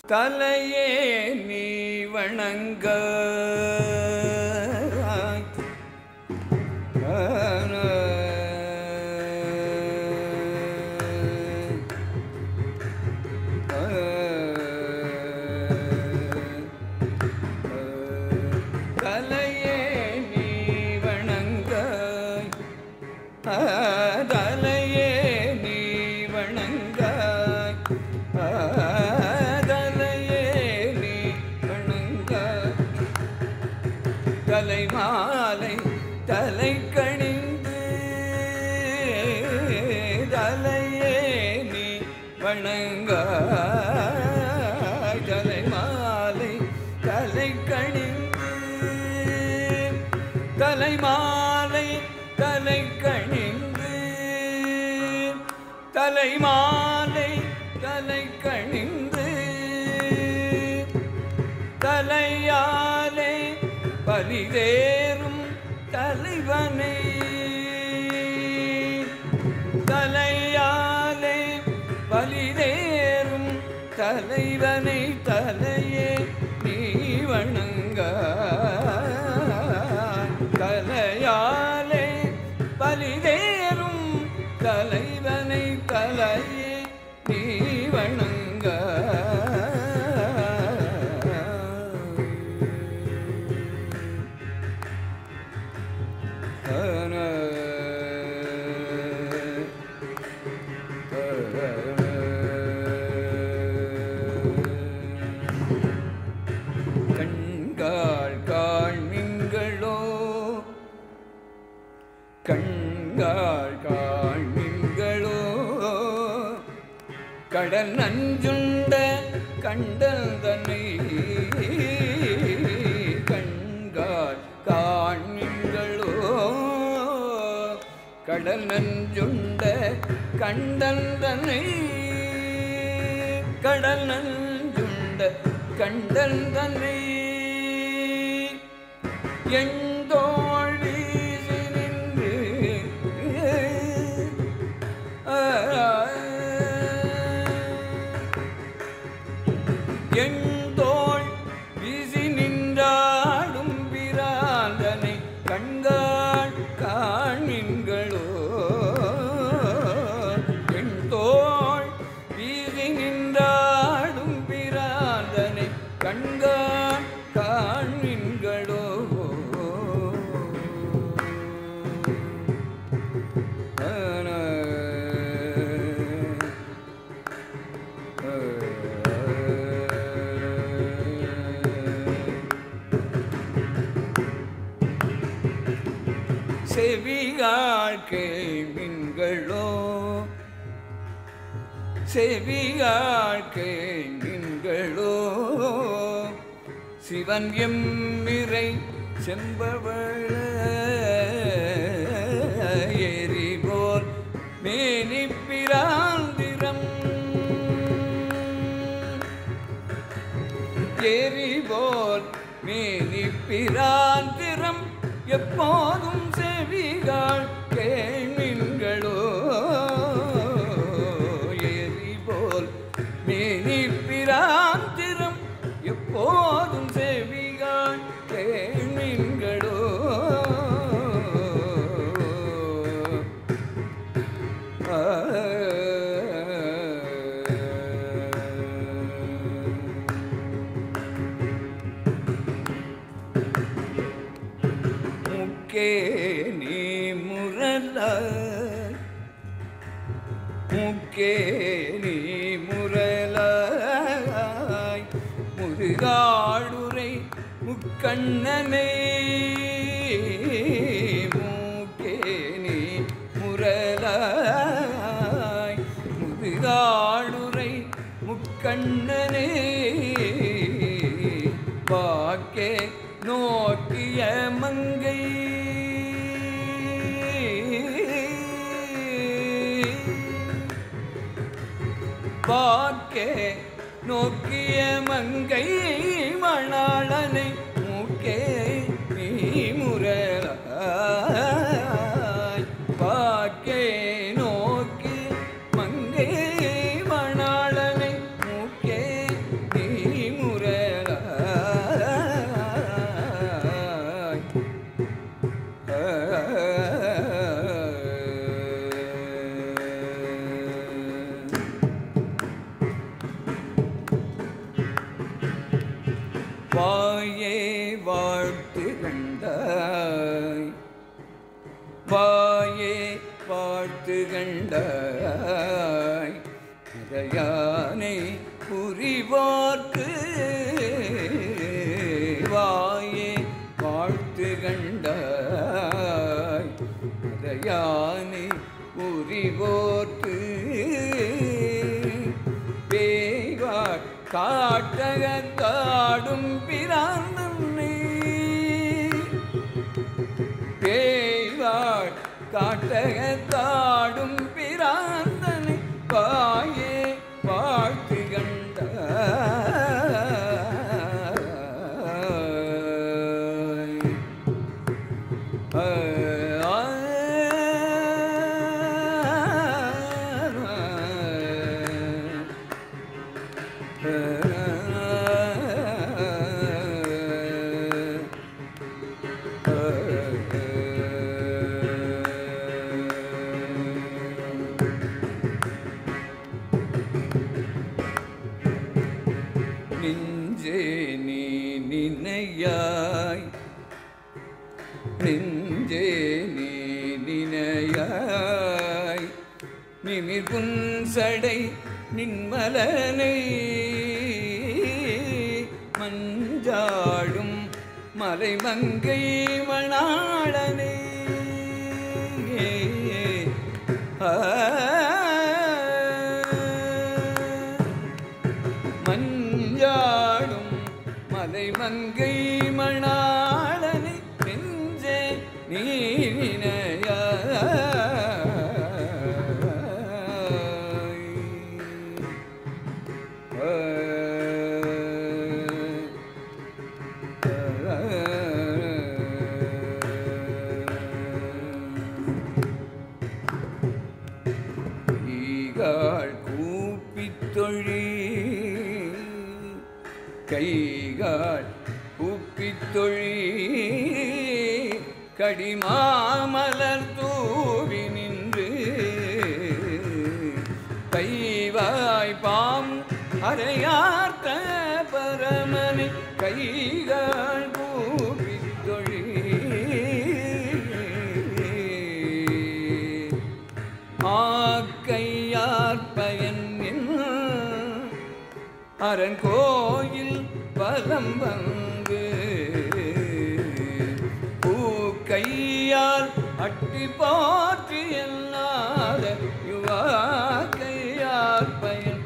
தலையே நீ வணங்க தலையே நீ வணங்க தலையே நீ வணங்க தலையே நீ வணங்க தலை மாலை தலை கணிந்து தலையே நீ வணங்க தலை மாலை தலை கணிந்து தலை மாலை தலை கணிந்து தலை மாலை தலை கணிந்து தலையாலே பலிதேறும் தலைவனை தலையாலே பலிதேறும் தலைவனை தலையே நீ வணங்க தலையாலே பலிதேறும் தலைவனை தலையே நீ வணங்க கண்காள் காண்மின்களோ கண்காள் காண்மின்களோ கடல் நஞ்சுண்ட கண்டல் தன்னை கண்காள் காண்மின்களோ கடல் நஞ்சுண்ட கண்டல் தன்னை கடல் நஞ்சுண்ட கண்டல் தன்னை எந்தோள் வீசி நின்று எந்தோள் வீசி நின்றாடும் பிராந்தனை கண்காள் காண்மின்களோ எந்தோள் வீசி நின்றாடும் பிராந்தனை கண்காள் காண்மின்களோ செவிகாள் கேள்வின்களோ செவிகாள் கேள்வின்களோ சிவன் எம்மிரை செம்பவள எரிபோல் மேனி பிராந்திரம் எரிபோல் மேனி பிராந்திரம் எப்போதும் செவிகாள் கேள்வின்களோ எரிபோல் மேனி பிராந்திரம் எப்போதும் செவிகாள் கேள்வின்களோ முக்கே நீ முரல முக்கே நீ முரலாய் முருகாடுரை முக்கண்ணனை மூக்கே நீ முரலாய் முருகாடுரை முக்கண்ணனே வாக்கே நோக்கிய மங்கை பார்க்கே நோக்கிய மங்கை மணாளனை மூக்கே நீ முரலாய் பார்க்கே நோக்கி மங்கை மணாளனை மூக்கே நீ வாயே வாழ்த்து கண்டாய் இறையானை புரிவார்க்கு வாயே வாழ்த்து கண்டாய் இறையானை புரிவோர்க்கு பேய்வார் காட்டகத்தாடும் பிராந்தன்னை பேய்வாள் காட்டகத்தாடும் பிராந்தனை வாயே வாழ்த்து கண்ட நெஞ்சே நீ நினையாய் நெஞ்சே நீ நினையாய் நிமிர் புன்சடை நின்மலனை மஞ்சாடும் மலைமங்கை மணாளனை ஆ மஞ்சாடும் மலைமங்கை மணாளனை நெஞ்சே நீனைய கைகால் கூப்பித் தொழி கைகால் கூப்பித் தொழி கடிமாமலர் தூவி நின்று கைவாய் பாம் அறையார்த்த பரமனை கைகால் கூப்பித் தொழி ஆக்கையார் பயன் அரண் கோயில் பலம் வந்து பூக்கையால் அட்டி போற்றி எல்லாத யுவாக்கையார் பயன்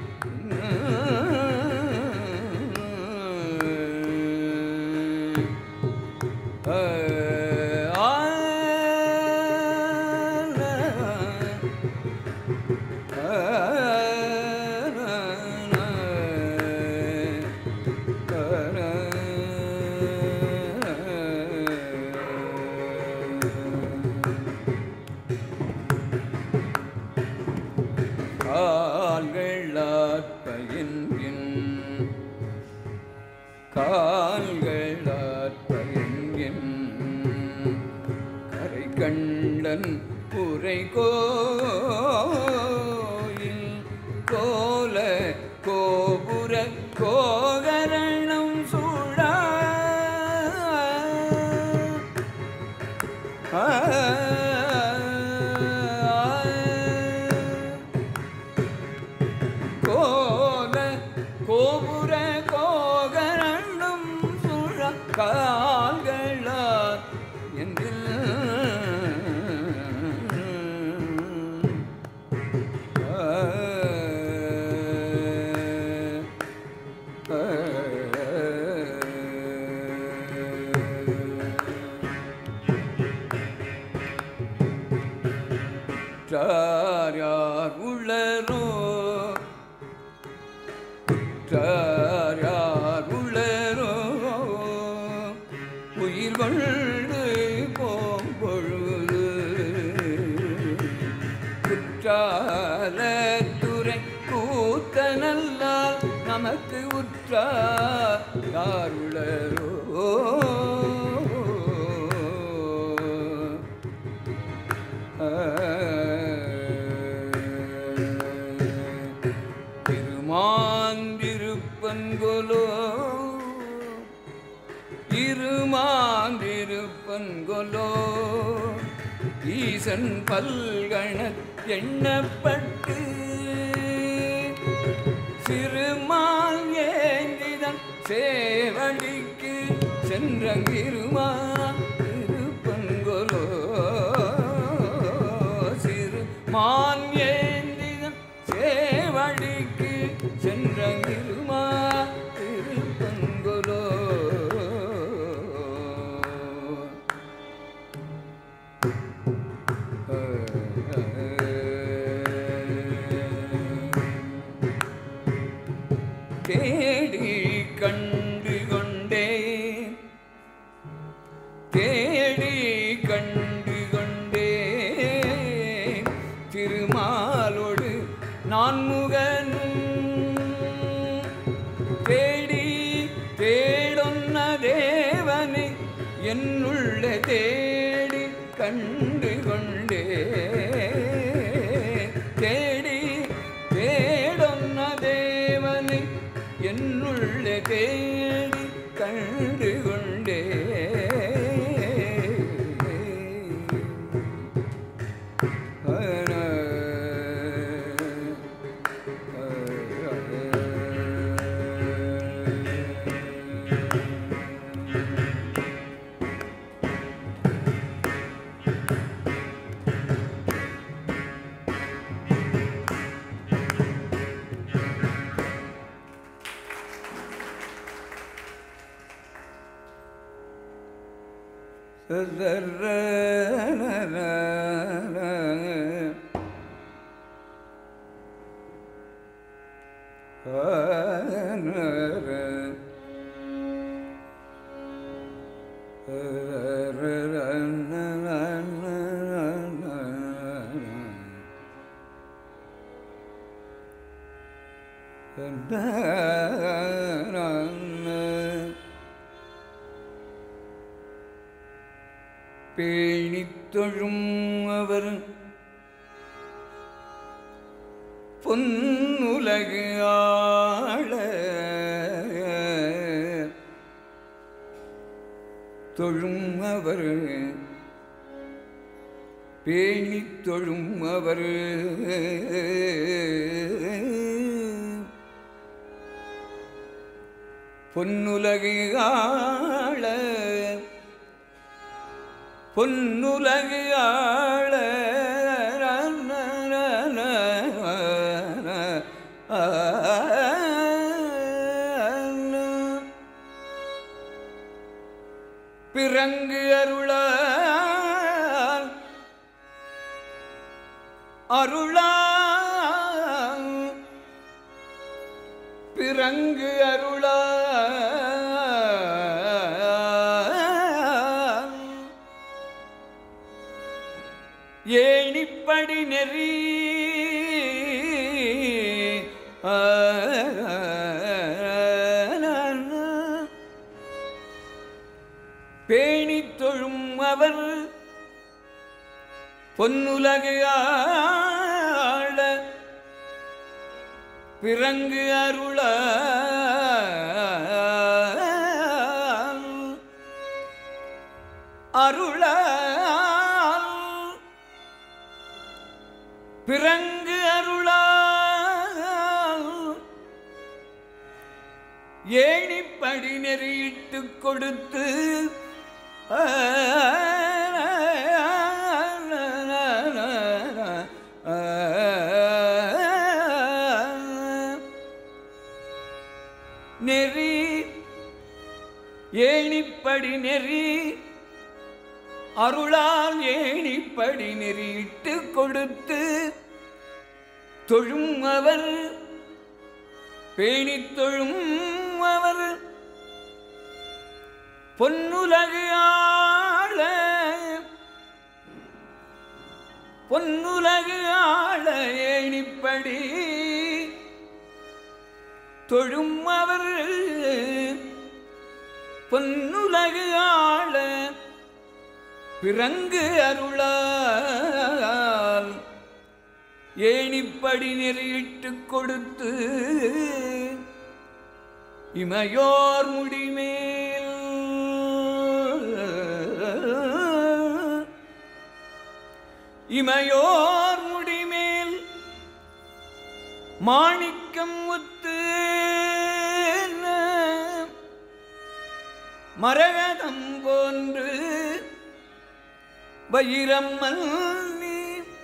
கால்களாற்பயன்கின் கால்களாற்பயன்கின் கரை கண்டன் உரை கோயில் கோல கோபுர கோகரணம் சூழா கோல கோபுர கோகரணம் சுழ கால்களார் என்று யார் உளரோ யார் உளரோ உயிர் கொண்டு போம்பொழுது குற்றாலத்துறை கூத்தனல்லால் நமக்கு உற்றார் யார் உளரோ திருமாந்திருப்பன்கொலோ இருமாந்திருப்பன்கொலோ ஈச ஈசன் பல்கண எண்ணப்பட்டு சிறுமால் ஏந்திதன் சேவடிக்கு சென்றங்கிருமா இருப்பங்கொலோ சிறு மான் ஏந்திதன் சேவடிக்கு சென்றங்கிருமா இருப்பங்கொலோ தேடி கண்டு கொண்டே தேடி கண்டு கொண்டே திருமாலோடு நான் முகனும் தேடி தேடொன்ன தேவனை என்னுள்ள தேடி கண்டு கொண்டே தேடி தேடொன்ன தேவனை என்னுள்ள தேடி கண்டு கொண்டே பேணித்தொழும் அவர் பொன்னுலகு ஆள தொழும் அவர் பேணித் தொழும் அவர் பொன்னுலகு ஆள பொன்னுலகு ஆள பிறங்கு அருளால் அருளால் பிறங்கு அருளால் ஏணிப்படி நெறி பேணித் தொழும் அவர் பொன்னுலகு ஆள பிறங்கு அருள அருளால் பிறங்கு அருளால் ஏணிப்படி நெறியிட்டு கொடுத்து நெறி ஏணிப்படி நெறி அருளால் ஏணிப்படி நெறியிட்டு கொடுத்து தொழும் அவர் பேணித் தொழும் அவர் பொன்னுலகு ஆள பொன்னுலகு ஆள ஏணிப்படி தொழும் அவர் பொன்னுலகு ஆள பிறங்கு அருளால் ஏணிப்படி நெறியிட்டு கொடுத்து இமையோர் முடிமேல் இமையோர் முடிமேல் மாணிக்கம் ஒத்து மரகதம் போன்று வைரம் மல்லி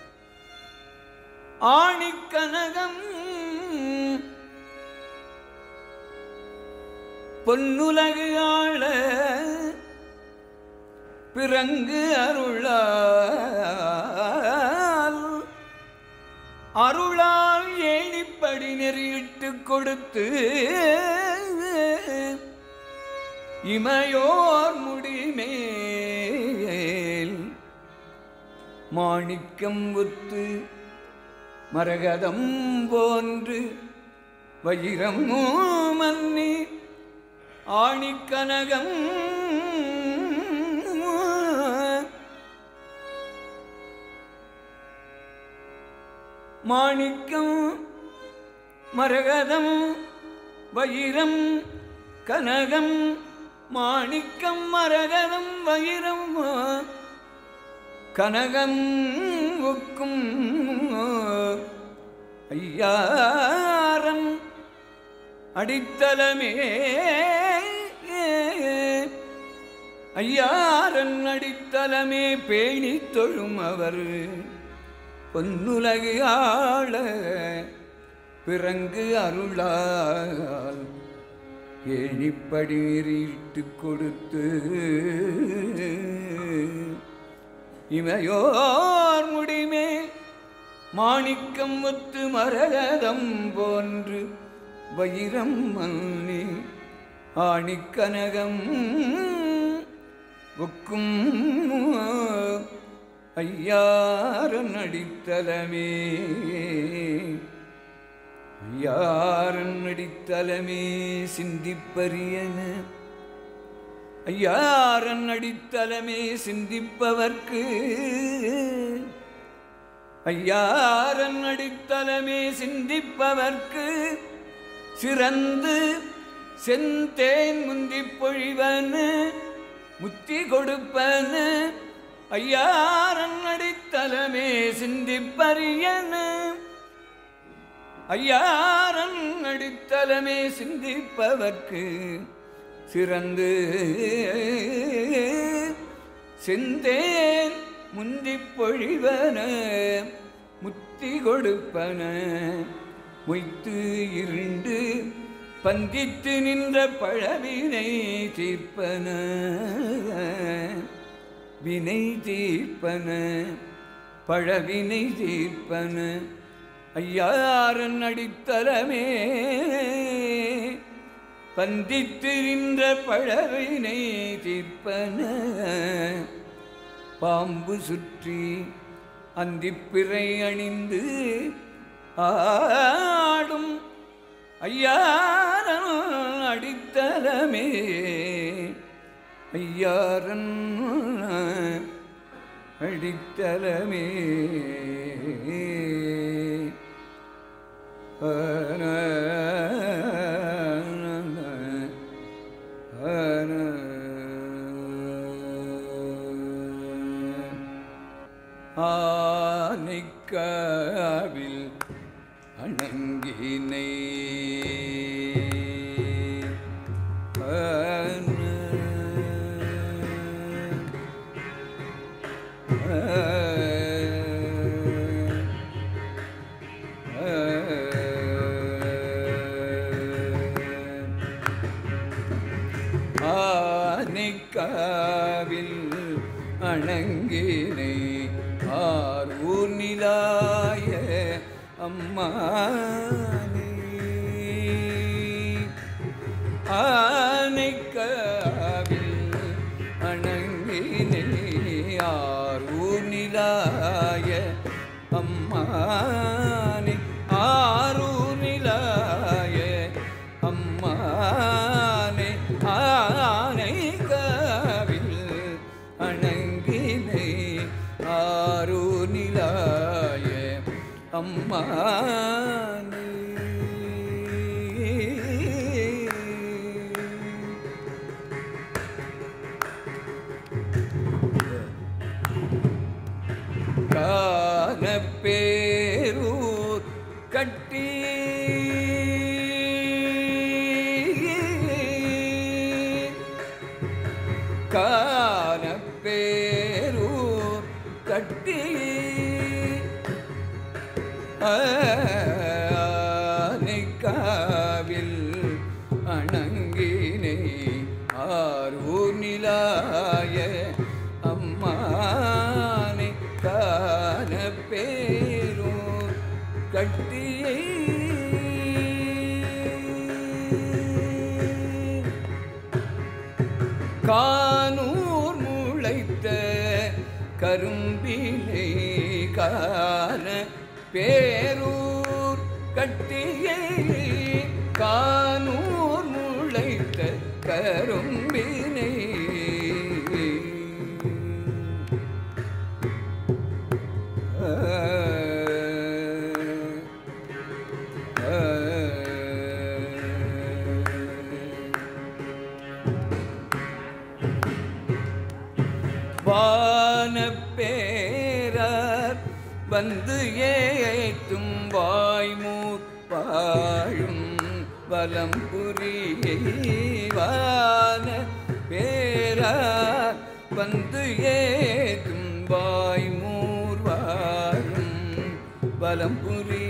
ஆணிக்கனகம் பொன்னுலகு ஆள பிறங்கு அருளால் அருளால் ஏணிப்படி நெறியிட்டு கொடுத்து இமையோர் முடிமேல் மாணிக்கம் ஒத்து மரகதம் போன்று வைரம் மன்னி ஆணிக்கனகம் மாணிக்கம் மரகதம் வைரம் கனகம் மாணிக்கம் மரகதம் வைரம் கனகம் ஒக்கும் ஐயாரம் அடித்தலமே ஐயாரன் அடித்தலமே பேணி தொழும் அவர் பொன்னுலகு ஆள பிறங்கு அருளால் ஏணிப்படி நீரிட்டு கொடுத்து இமையோர் முடிமே மாணிக்கம் ஒத்து மரகதம் போன்று வைரம் மல்லி ஆணிக்கனகம் ஒக்கும் ஐயாரன் அடித்தலமே ஐயாரன் அடித்தலமே சிந்திப்பரியன ஐயாரன் அடித்தலமே சிந்திப்பவர்க்கு ஐயாரன் அடித்தலமே சிந்திப்பவர்க்கு சிறந்து செந்தேன் முந்தி பொழிவனு முத்தி கொடுப்பனு ஐயாரன் அடித்தலமே சிந்திப்பரியனு ஐயாரன் அடித்தலமே சிந்திப்பவர்க்கு சிறந்து செந்தேன் முந்தி பொழிவன முத்தி கொடுப்பன மொய்த்து இருண்டு பந்தித்து நின்ற பழவினை தீர்ப்பன வினை தீர்ப்பன பழவினை தீர்ப்பன ஐயாரன் அடித்தலமே பந்தித்து நின்ற பழவினை தீர்ப்பன பாம்பு சுற்றி அந்திப்பிறை அணிந்து ஆடும் ஐயாரன் அடித்தலமே ஐயாரன் அடித்தலமே ஆனைக்காவில் அணங்கினை ஆனைக்காவில் அணங்கினை ஆர் ஊர் நிலாய அம்மானே ஆனைக்காவில் அணங்கினை ஆர் ஊர் நிலாய அம்மானே ஆரூர் நிலாய அம்மானே ஆனை காவில் அணங்கினை ஆரூ நிலாய அம்மானே கா ஆனைக்காவில் அணங்கினை ஆரூர் நிலாய அம்மானை காண பேரூர் கட்டியை கானூர் முளைத்த கரும்பினை காண பேரூர் கட்டியை கானூர் முளைத்த கரும்பினை வானப்பேரார் வந்து ஏத்தும் வாய்மூர் வாழும் வலம் புரிவான பேரார் வந்து ஏத்தும் வாய்மூர் வாழும் வலம் புரி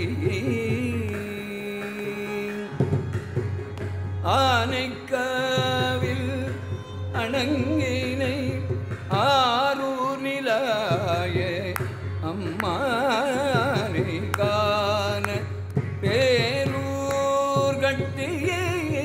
ஆனைக்காவில் அணங்கினை ஆரூர் நிலாய அம்மானை காண பேரூர் கட்டியே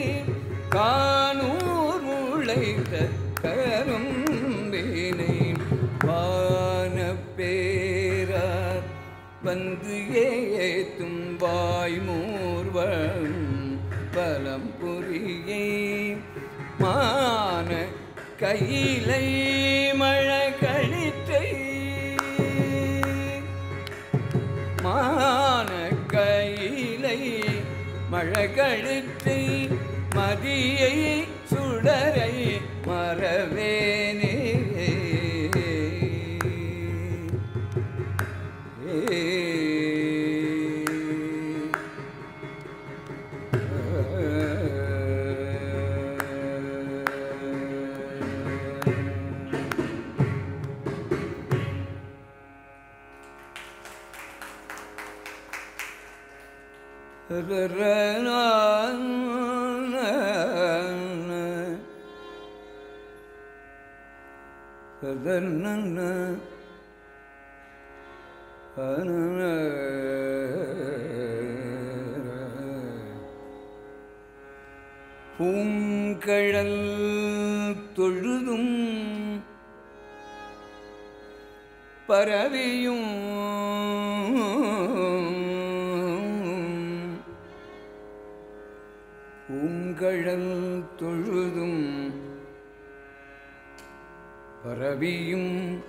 காணூர் முளைத்த கரும்பினை வான பேரார் வந்து ஏத்தும் வாய்மூர்வம் பலம் புரியை மான கையிலை மழை கழித்தை மான கையிலை மழை கழுத்தை மதியை சுடரை மறவேனே பூங்கழல் தொழுதும் பரவியும் பூங்கழல் தொழுதும் பரவியும்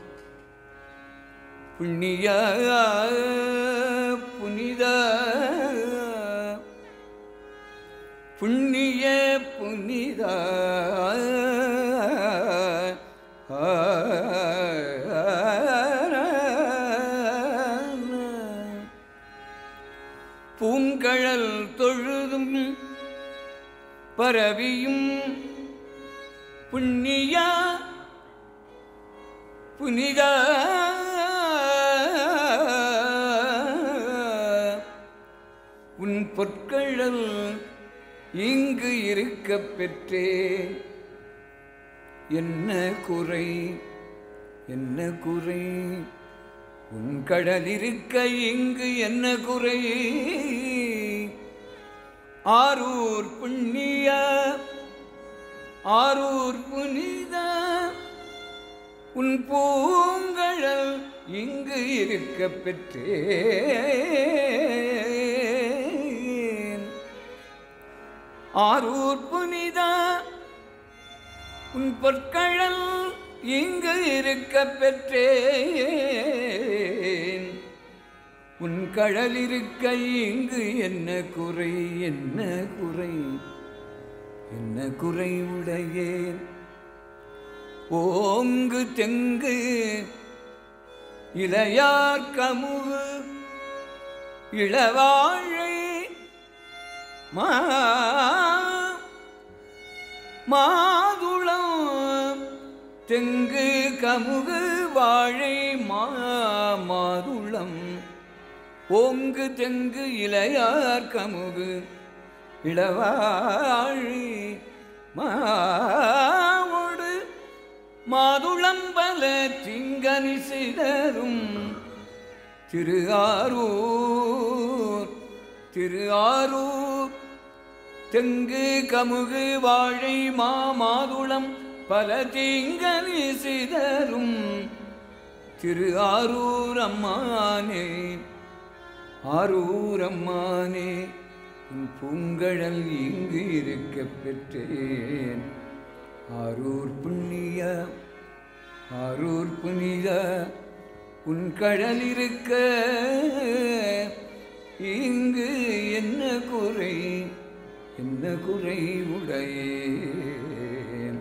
புண்ணிய புனித புண்ணிய புனித பூங்கழல் தொழுதும் பரவியும் புண்ணிய புனித உன் பொற்கழல் இங்கு இருக்க பெற்றே என்ன குறை என்ன குறை உன் கடல் இருக்க இங்கு என்ன குறை ஆரூர் புண்ணிய ஆரூர் புனித உன் பூங்கழல் இங்கு இருக்க பெற்றேன் ஆரூர் புனித உன் பொற்கழல் இங்கு இருக்க பெற்றேன் உன் கழல் இருக்க இங்கு என்ன குறை என்ன குறை என்ன குறை உடையேன் ஓங்கு தெங்கு இளையார் கமுகு இளவாழை மா மாதுளம் தெங்கு கமுகு வாழை மா மாதுளம் ஓங்கு தெங்கு இளையார் கமுகு இளவாழி மாவோடு மாதுளம்பல திங்கனி சிதறும் திரு ஆரூர் திரு ஆரூர் தெங்கு கமுகு வாழை மா மாதுளம் பல திங்கனி சிதறும் திரு ஆரூர் அம்மானே ஆரூர் அம்மானே உன் பூங்கழல் இங்கு இருக்க பெற்றேன் ஆரூர் புண்ணிய ஆரூர் புனித உன் கடல் இருக்க இங்கு என்ன குறை என்ன குறை உடையேன்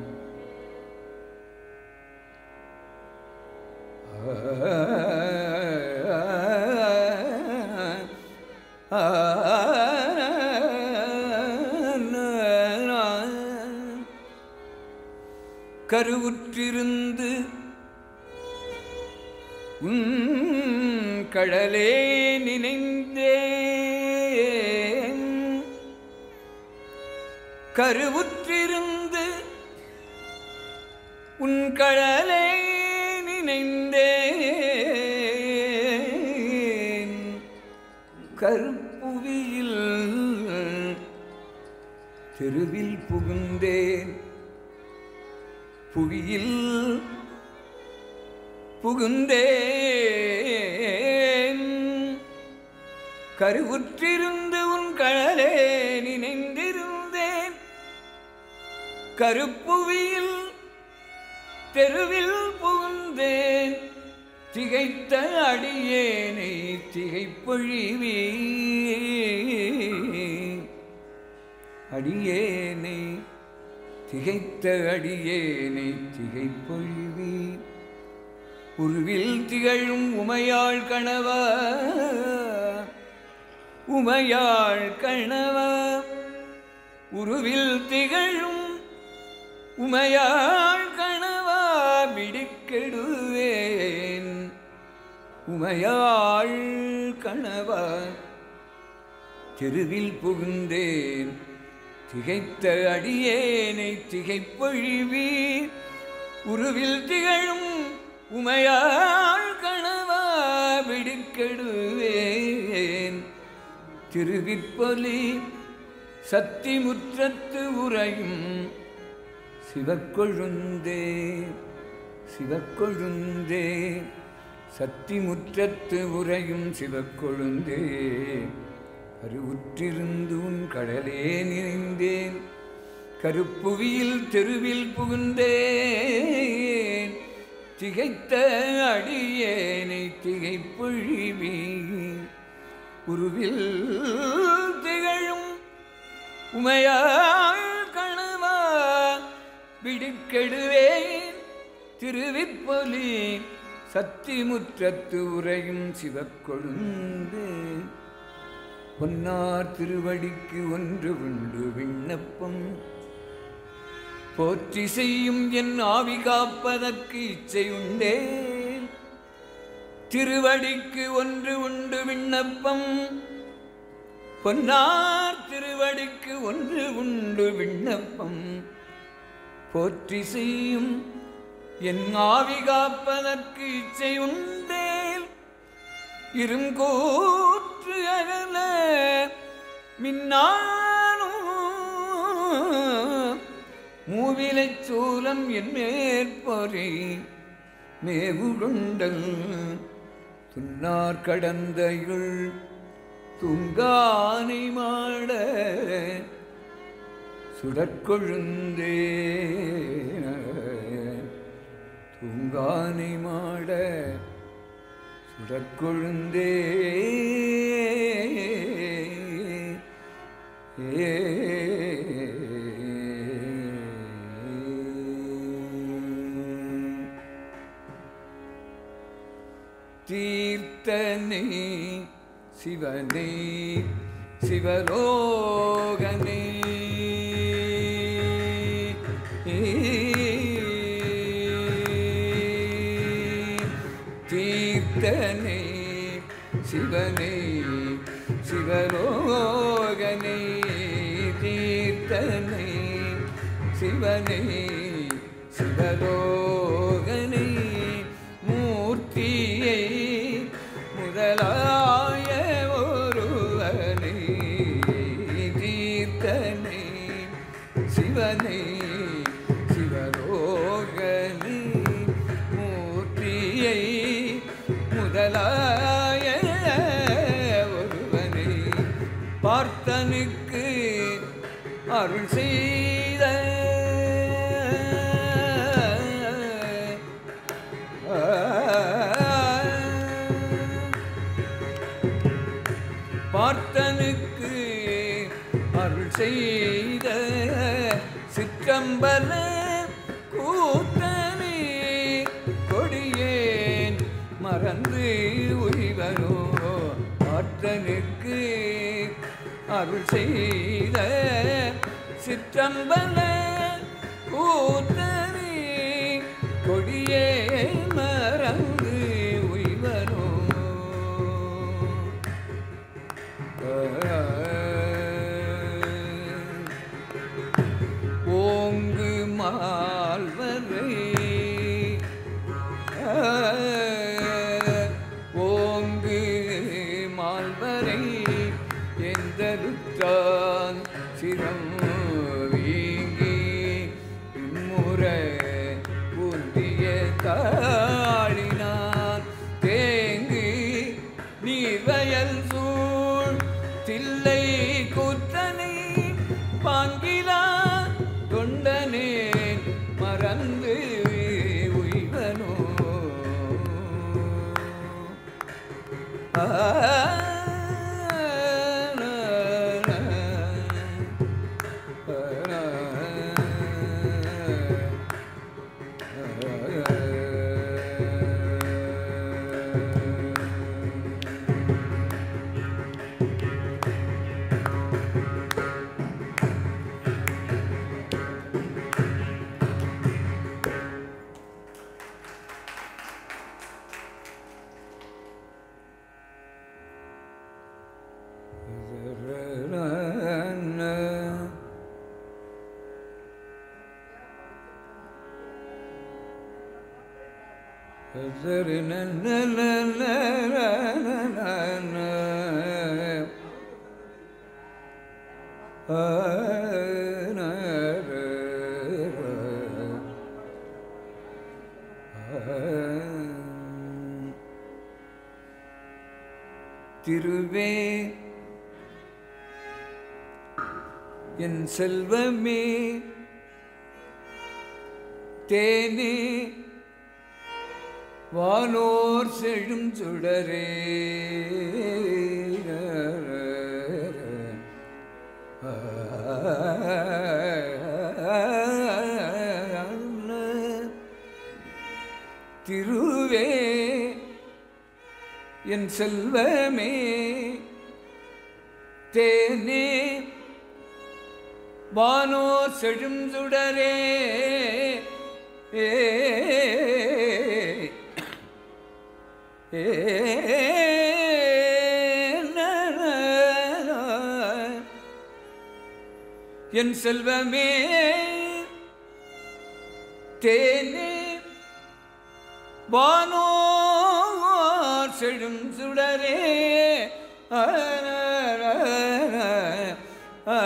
கருவுற்றிருந்து உன் கடலே நினைந்தேன் கருவுற்றிருந்து உன் கடலே நினைந்தேன் கருப்புவியில் தெருவில் புகுந்தேன் புவியில் புகுந்தேன் கருவுற்றிருந்து உன் கழலே நினைந்திருந்தேன் கருப்புவியில் தெருவில் புகுந்தேன் திகைத்த அடியேனை திகைப்பொழிவி அடியேனை திகைத்த அடியேனை திகைப்பொழிவி உருவில் திகழும் உமையாள் கணவ உமையாள் கணவ உருவில் திகழும் உமையாள் கணவா விடுக்கெடுவேன் உமையாள் கணவா தெருவில் புகுந்தேன் திகைத்த அடியேனை திகைப்பொழிவி உருவில் திகழும் உமையாள் கணவா விடுக்கெடுவேன் திருவிப்பொலி சத்திமுற்றத்து உறையும் சிவக்கொழுந்தே சிவக்கொழுந்தே சத்திமுற்றத்து உறையும் சிவக்கொழுந்தே கருவுற்றிருந்து உன் கடலே நினைந்தேன் கருப்புவியில் தெருவில் புகுந்தேன் திகைத்த அடியேனை திகைப்பொழிவி உருவில் திகழும் உமையாள் கணவா விடுக்கெடுவேன் திருவிப்பொலி சத்திமுற்றத்து உரையும் சிவக்கொழுந்து பொன்னார் திருவடிக்கு ஒன்று உண்டு விண்ணப்பம் போற்றி செய்யும் என் ஆவி காப்பதற்கு இச்சை உண்டே திருவடிக்கு ஒன்று உண்டு விண்ணப்பம் பொன்னார் திருவடிக்கு ஒன்று உண்டு விண்ணப்பம் போற்றி செய்யும் என் ஆவி காப்பதற்கு இச்சை உண்டேல் இருங்கூற்று அகல மின்னானும் மூவிலைச் சூலம் என் மேற்பொறி மேவுருண்டல் துன்னார் கடந்தையுள் துங்கானை மாட சுடற்கொழுந்தே தூங்கானை மாட சுடற்கொழுந்தே ஏ தீர்த்தனை சிவனே சிவலோகனே தீர்த்தனை சிவ சிவனை சிவலோகனை தீர்த்தனை சிவனை சிவலோகனை மூர்த்தியை முதலாய ஒருவனை தீர்த்தனை சிவனை சிவலோகனை மூர்த்தியை முதலாய ஒருவனை பார்த்தனுக்கு அருள் செய்த பார்த்தனுக்கு அருள் செய்த சிற்றம்பல கூத்தனே கொடியேன் மறந்து உய்வனோ பார்த்தனுக்கு அருள் செய்த சிற்றம்பல கூத்தனே கொடியே மறந்து உய்வனோ ஓங்கு மால்வரை ஓங்கு மால்வரை எந்தருத்தான் சிரம் வீங்கி இம்முறை புந்திய தாளினான் தேங்கு நீர்வயல் சூழ் தில்லை கூத்தனை பாங்கிலா தொண்டனே மறந்து உய்வனோ ஆ, நா, நா, நா, திருவே என் செல்வமே தேனே வானோர் செழும் சுடரே திருவே என் செல்வமே தேனே வானோ செழும் சுடரே ஏ ஏ நா, நா, நா. என் செல்வமே தேனே வானோர் செழும் சுடரே ஆ, ஆ, ஆ.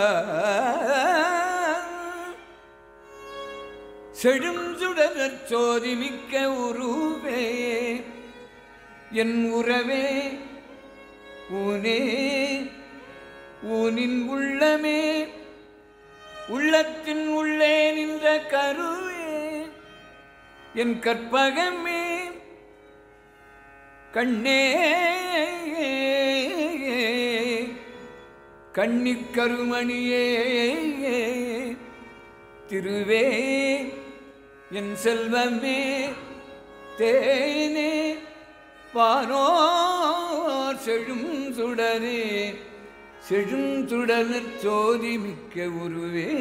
செழும் சுடர் சோதி மிக்க உருவே என் உறவே ஊனே ஊனின் உள்ளமே உள்ளத்தின் உள்ளே நின்ற கருவே என் கற்பகமே கண்ணே கண்ணிக் கருமணியே திருவே என் செல்வமே தேனே வானோர் செழும் சுடரே செழும் சுடர் சோதி மிக்க உருவே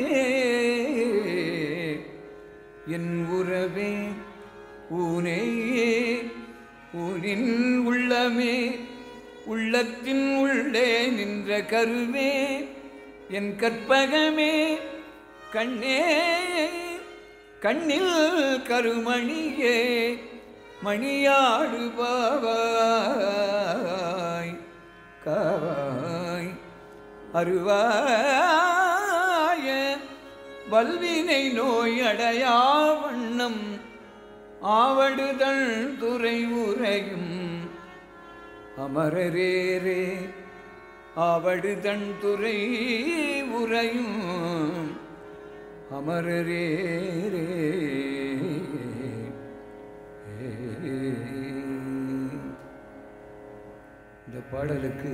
என் உறவே ஊனே ஊனின் உள்ளமே உள்ளத்தின் உள்ளே நின்ற கருவே என் கற்பகமே கண்ணே கண்ணில் கருமணியே மணியாடு பாவாய் காவாய் அருவாய வல்வினை நோய் அடையா வண்ணம் ஆவடுதல் துறை உரையும் அமரரேரே ஆவடுதன் துறை உரையும் அமரரேரே இந்த பாடலுக்கு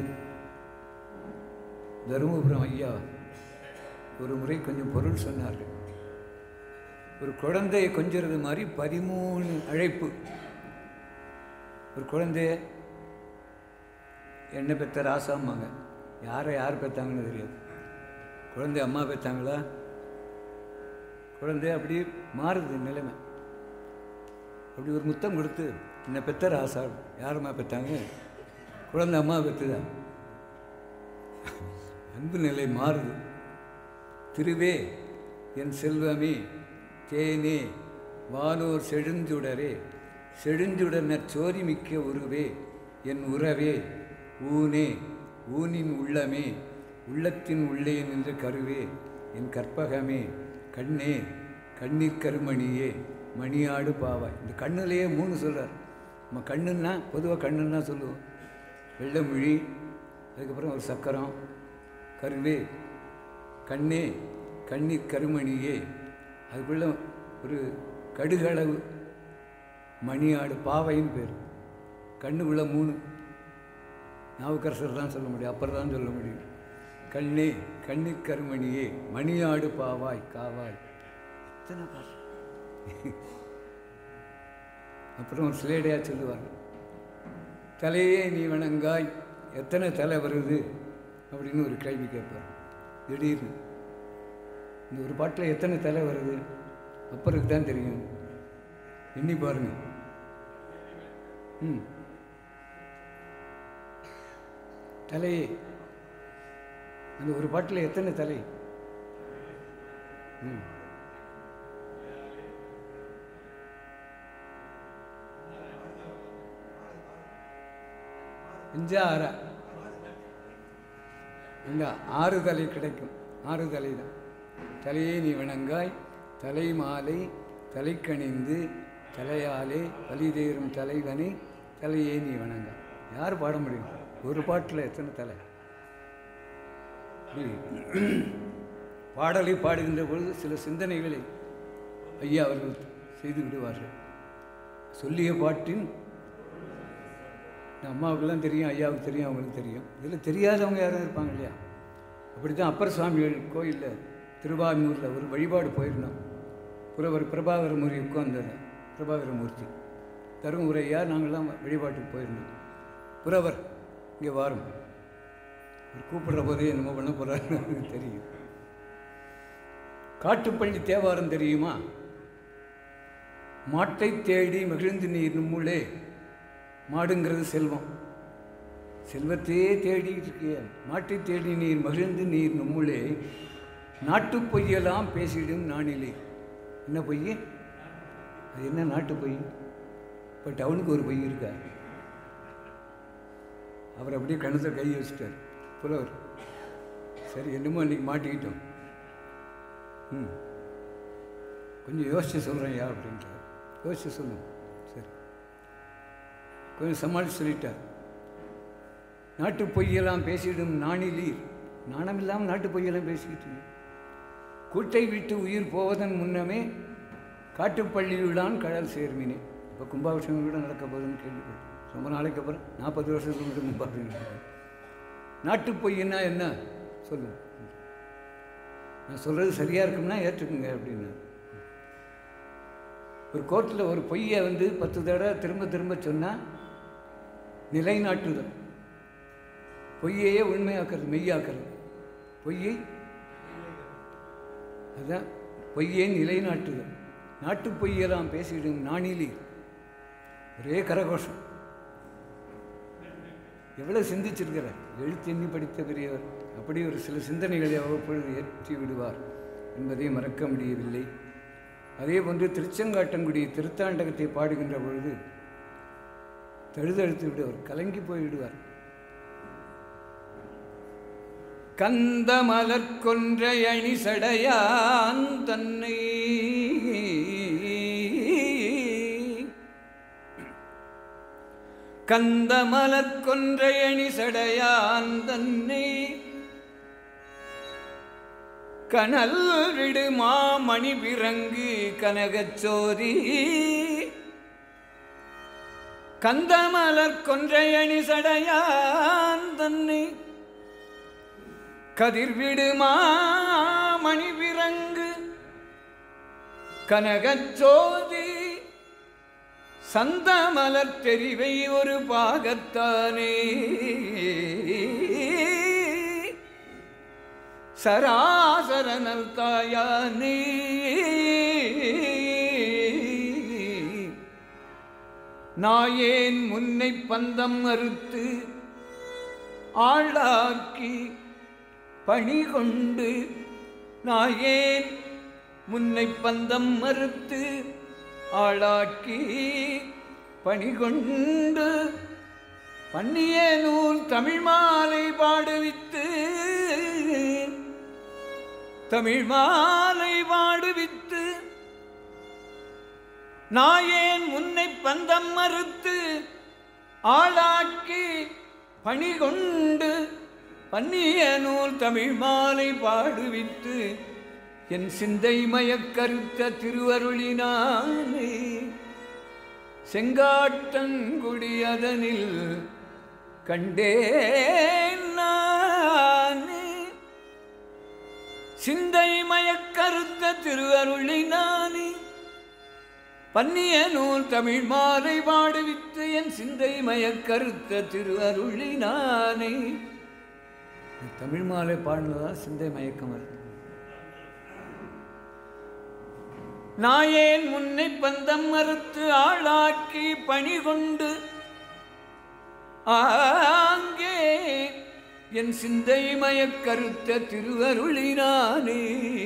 தருமபுரம் ஐயா ஒரு முறை கொஞ்சம் பொருள் சொன்னார்கள் ஒரு குழந்தையை கொஞ்சிறது மாதிரி பதிமூணு அழைப்பு ஒரு குழந்தைய என்ன பெற்ற ராசாம்மாங்க யாரை யார் பெற்றாங்கன்னு தெரியாது குழந்தை அம்மா பெற்றாங்களா குழந்தை அப்படியே மாறுது நிலைமை அப்படி ஒரு முத்தம் கொடுத்து என்னை பெற்ற ராசா யாரம்மா பெற்றாங்க குழந்தை அம்மா பெற்றுதா அன்பு நிலை மாறுது திருவே என் செல்வமே தேனே வானோர் செழுஞ்சுடரே செழுஞ்சுடர் சோதி மிக்க உருவே என் உறவே ஊனே ஊனின் உள்ளமே உள்ளத்தின் உள்ளே நின்ற கருவே என் கற்பகமே கண்ணே கண்ணீர் கருமணியே மணியாடு பாவாய் இந்த கண்ணுலேயே மூணு சொல்கிறார் நம்ம கண்ணுன்னா பொதுவாக கண்ணுன்னா சொல்லுவோம் வெள்ளமொழி அதுக்கப்புறம் ஒரு சக்கரம் கருவே கண்ணே கண்ணீர் கருமணியே அதுக்குள்ள ஒரு கடுகளவு மணியாடு பாவைன்னு பேர் கண்ணுக்குள்ள மூணு நாவுக்கரசர் தான் சொல்ல முடியும் அப்புறம் தான் சொல்ல முடியும் கண்ணே கண்ணீர் கருமணியே மணியாடு பாவாய் காவாய் எத்தனை பாட்டு அப்புறம் ஒரு சிலேடையாக சொல்லுவாங்க தலையே நீ வணங்காய் எத்தனை தலை வருது அப்படின்னு ஒரு கேள்வி கேட்பார் திடீர்னு இந்த ஒரு பாட்டில் எத்தனை தலை வருது அப்புறம் தான் தெரியும் எண்ணி பாருங்க ம் தலையே அந்த ஒரு பாட்டில் எத்தனை தலை ம் அஞ்சா ஆறா அங்கே ஆறு தலை கிடைக்கும் ஆறு தலை தான் தலையே நீ வணங்காய் தலை மாலை தலைக்கணிந்து தலையாலே வலிதேறும் தலைவனை தலையே நீ வணங்காய் யார் பாட முடியும் ஒரு பாட்டில் எத்தனை தலை இப்படி பாடலை பாடுகின்ற பொழுது சில சிந்தனைகளை ஐயா அவர்கள் செய்து விடுவார்கள் சொல்லிய பாட்டின் இந்த அம்மாவுக்கெல்லாம் தெரியும் ஐயாவுக்கு தெரியும் அவங்களுக்கு தெரியும் இதில் தெரியாதவங்க யாரும் இருப்பாங்க இல்லையா அப்படி தான் அப்பர் சுவாமிகள் கோயிலில் திருவாமூரில் ஒரு வழிபாடு போயிருந்தோம் புறவர் பிரபாகர மூர்த்தி உட்கார்ந்தார் பிரபாகர மூர்த்தி தருமபுரி ஐயா நாங்கள்லாம் வழிபாட்டுக்கு போயிருந்தோம் புறவர் இங்கே வாரும் அவர் கூப்பிடுற போதே என்னமோ பண்ண போகிறாருன்னு தெரியும் காட்டுப்பள்ளி தேவாரம் தெரியுமா மாட்டை தேடி மகிழ்ந்து நீர் நம்முள்ளே மாடுங்கிறது செல்வம் செல்வத்தையே தேடிட்டு இருக்கிய மாட்டை தேடி நீர் மகிழ்ந்து நீர் நம்முள்ளே நாட்டு பொய்யெல்லாம் பேசிடும் நானிலே என்ன பொய் அது என்ன நாட்டு பொய் இப்போ டவுனுக்கு ஒரு பொய் இருக்கா அவர் அப்படியே கணத்தில் கை வச்சுட்டார் புலவர் சரி என்னமோ அன்றைக்கி மாட்டிக்கிட்டோம் ம் கொஞ்சம் யோசிச்சு சொல்கிறேன் யா அப்படின்றார் யோசிச்சு சொல்லுங்க சரி கொஞ்சம் சமாளித்து சொல்லிட்டார் நாட்டு பொய்யெல்லாம் பேசிடும் நாணிலீர் நாணம் இல்லாமல் நாட்டு பொய்யெல்லாம் பேசிக்கிட்டு கூட்டை விட்டு உயிர் போவதன் முன்னமே காட்டுப்பள்ளியுடான் கடல் சேர்மினே இப்போ கும்பாபிஷேகம் கூட நடக்க போகுதுன்னு கேள்விப்பட்டேன் ரொம்ப நாளைக்கு அப்புறம் நாற்பது வருஷத்துக்கு மட்டும் கும்பாபிஷேகம் நாட்டு பொய்ன்னா என்ன சொல்லுங்க நான் சொல்கிறது சரியாக இருக்கும்னா ஏற்றுக்குங்க அப்படின்னு ஒரு கோர்ட்டில் ஒரு பொய்யை வந்து பத்து தடவை திரும்ப திரும்ப சொன்னால் நிலைநாட்டுதல் பொய்யையே உண்மையாக்குறது மெய்யாக்குறது பொய்யை அதுதான் பொய்யை நிலைநாட்டுதல் நாட்டு பொய்யெல்லாம் பேசிடும் நாணிலி ஒரே கரகோஷம் எவ்வளோ சிந்திச்சிருக்கிறார் எழுத்து எண்ணி படித்த பெரியவர் அப்படி ஒரு சில சிந்தனைகளை அவ்வப்பொழுது ஏற்றி விடுவார் என்பதை மறக்க முடியவில்லை அதே போன்று திருச்செங்காட்டங்குடி திருத்தாண்டகத்தை பாடுகின்ற பொழுது தழுதழுத்து விடுவார் கலங்கி போய் விடுவார் கந்த மலர் கொன்றை அணி சடையான் தன்னை கந்த மலர் கொன்றை அணி சடையான் தன்னை கனல் விடு மாமணி பிறங்கு கனகச்சோரி கந்தமலர் கொன்றை அணி சடையான் தன்னை கதிர்விடு மாமணி பிறங்கு கனகச்சோதி சந்தமலர் தெரிவை ஒரு பாகத்தானே சராசரனல் தாயானே நாயேன் முன்னை பந்தம் அறுத்து ஆளாக்கி பணி கொண்டு நாயேன் முன்னை பந்தம் மறுத்து ஆளாக்கி பணி கொண்டு பண்ணிய நூல் தமிழ் மாலை பாடுவித்து தமிழ் மாலை பாடுவித்து நாயேன் முன்னை பந்தம் மறுத்து ஆளாக்கி பணி கொண்டு பன்னிய நூல் தமிழ் மாலை பாடுவித்து என் சிந்தை மயக்கருத்த திருவருளினானே செங்காட்டங்குடியதனில் கண்டேன் நானே சிந்தை மயக்கருத்த திருவருளினானே பன்னிய நூல் தமிழ் மாலை பாடுவித்து என் சிந்தை மயக்கருத்த திருவருளினானே தமிழ் மாலை பாடினதான் சிந்தை மயக்கம் வருது நாயேன் முன்னை பந்தம் மறுத்து ஆளாக்கி பணி கொண்டு ஆங்கே என் சிந்தை மயக்கருத்த திருவருளினானே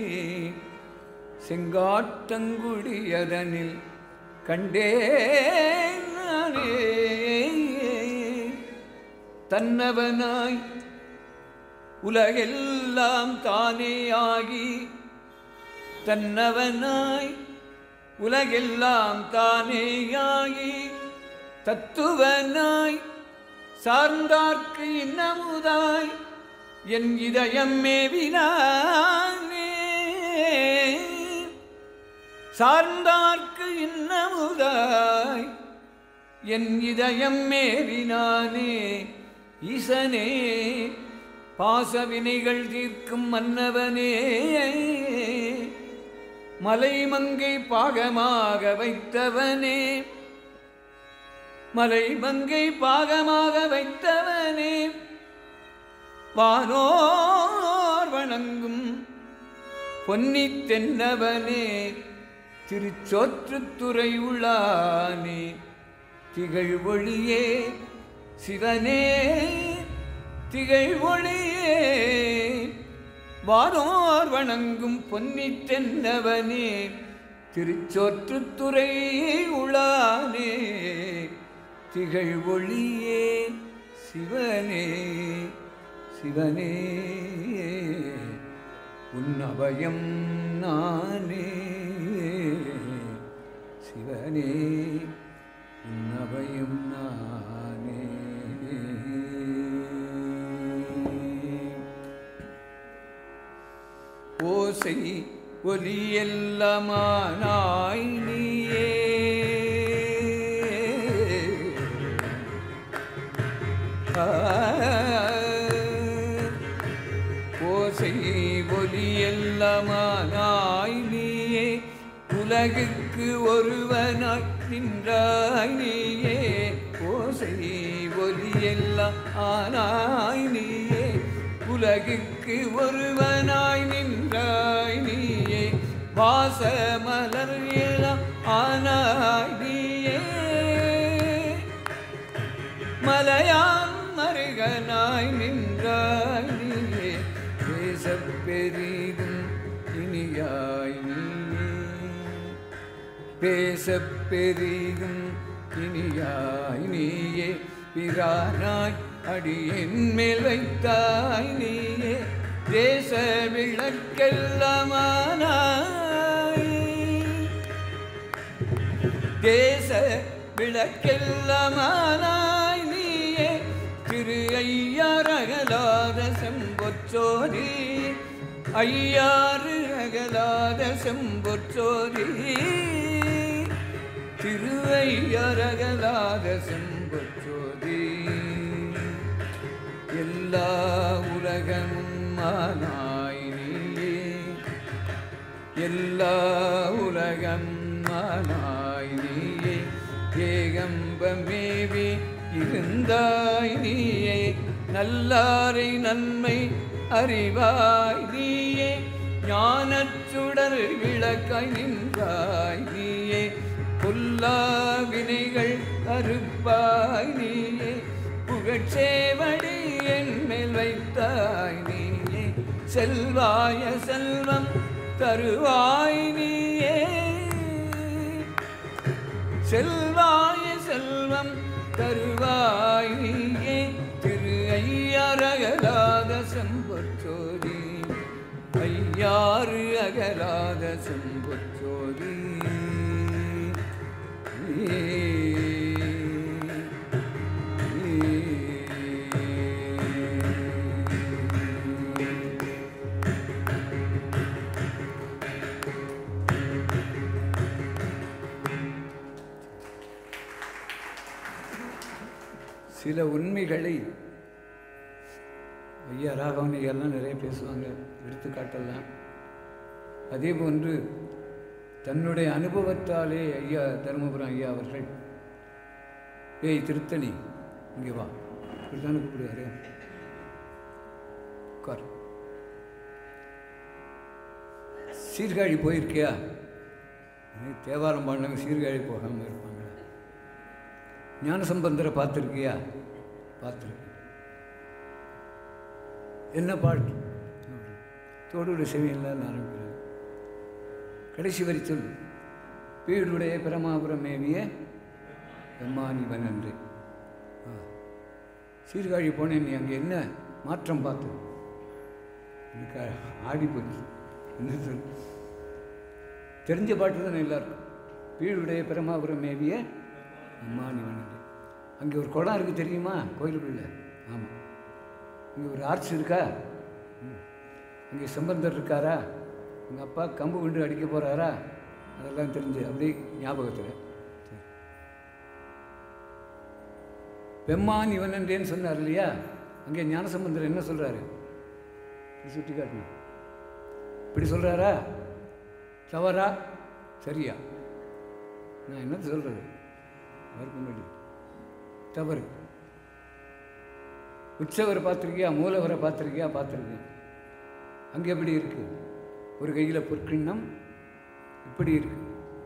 செங்காட்டங்குடியதனில் கண்டேன் நானே தன்னவனாய் உலகெல்லாம் தானே ஆகி தன்னவனாய் உலகெல்லாம் தானேயாகி தத்துவனாய் சார்ந்தார்க்கு இன்னமுதாய் என் இதயம் மேவினானே சார்ந்தார்க்கு இன்னமுதாய் என் இதயம் மேவினானே ஈசனே பாசவினைகள் தீர்க்கும் மன்னவனே மலைமங்கை பாகமாக வைத்தவனே மலைமங்கை பாகமாக வைத்தவனே வானோர் வணங்கும் பொன்னி தென்னவனே திருச்சோற்றுத்துறை உள்ளானே திகழ் ஒளியே சிவனே திகழ் ஒளியே வானோர் வணங்கும் பொன்னி தென்னவனே திருச்சோற்றுத்துறை உளானே திகழ் ஒளியே சிவனே சிவனே உன்னபயம் நானே சிவனே உன்னபயம் நானே ஓசை ஒலியெல்லாமானாய் நீயே ஆ, ஓசை ஒலியெல்லாமானாய் நீயே உலகுக்கு ஒருவனாய் நின்றாய் நீயே ஓசை ஒலியெல்லாம் ஆனாய் நீயே உலகுக்கு ஒருவனாய் நின்றாய் நீயே வாசமலர் எல்லாம் ஆனாய் நீயே மலையான் மறை இனியாய் நின்றாய் நீயே பேசப் பெரிதும் இனியாய் நீயே பேசப் பெரிதும் இனியாய் நீயே பிரானாய் அடியென் மேல் வைத்தாய் நீயே தேச விளக்கெல்லாமானாய் தேச விளக்கெல்லாமானாய் நீயே திரு ஐயார் அகலாத செம்பொச்சோதி ஐயாறு அகலாத செம்பொச்சோதி திரு ஐயார் அகலாத செம்பொச்சோதி எல்லா உலகமும் மானாய் நீயே எல்லா உலகம் மானாய் நீயே ஏகம்பமேவி இருந்தாய் நீயே நல்லாரை நன்மை அறிவாய் நீயே ஞானச்சுடர் விளக்காய் நின்றாய் நீயே பொல்லா வினைகள் அறுப்பாய் நீயே புகழ்ச்சேவடி என் மேல் வைத்தாய் நீயே செல்வாய செல்வம் தருவாய் நீயே செல்வாய செல்வம் தருவாய் நீயே திரு ஐயாரகலாத செம்பொச்சோதி ஐயாறு அகலாத செம்பொச்சோதி சில உண்மைகளை ஐயா ராகவன் எல்லாம் நிறைய பேசுவாங்க எடுத்துக்காட்டெல்லாம் அதே போன்று தன்னுடைய அனுபவத்தாலே ஐயா தருமபுரம் ஐயா அவர்கள் ஏய் திருத்தணி இங்கே வா இப்படித்தானே கூப்பிடுவாரு உட்கார் சீர்காழி போயிருக்கியா நீ தேவாரம் பாடினவங்க சீர்காழி போகாமல் இருப்பாங்க ஞானசம்பந்தரை பார்த்துருக்கியா பார்த்துருக்கேன் என்ன பாட்டு தோடுடைய செவியெல்லாம் ஆரம்பிக்கிறேன் கடைசி வரி சொல் பீடுடைய பிரமாபுரம் மேவிய எம்மானிவன் என்று ஆ. சீர்காழி போனேன் நீ அங்கே என்ன மாற்றம் பார்த்து எனக்கு ஆடி போச்சு என்ன சொல் தெரிஞ்ச பாட்டு தானே எல்லாருக்கும் பீடுடைய பிரமாபுரம் மேவிய அம்மானிவன் என்று அங்கே ஒரு குளம் இருக்குது தெரியுமா கோயிலுக்குள்ள ஆமாம் இங்கே ஒரு ஆர்ச் இருக்கா ம். அங்கே செம்பந்தர் இருக்காரா உங்கள் அப்பா கம்பு கொண்டு அடிக்க போகிறாரா அதெல்லாம் தெரிஞ்சு அப்படியே ஞாபகத்தில் சரி. பெம்மான் இவன் என்றேன்னு சொன்னார் இல்லையா அங்கே ஞானசம்பந்தர் என்ன சொல்கிறாரு இப்படி சுட்டி காட்டணும் இப்படி சொல்கிறாரா தவறா சரியா நான் என்ன சொல்கிறது அவருக்கு முன்னாடி தவறு உற்சவரை பார்த்துருக்கியா மூலவரை பார்த்துருக்கியா பார்த்துருக்கேன் அங்கே எப்படி இருக்கு ஒரு கையில் பொற்கிண்ணம் இப்படி இருக்கு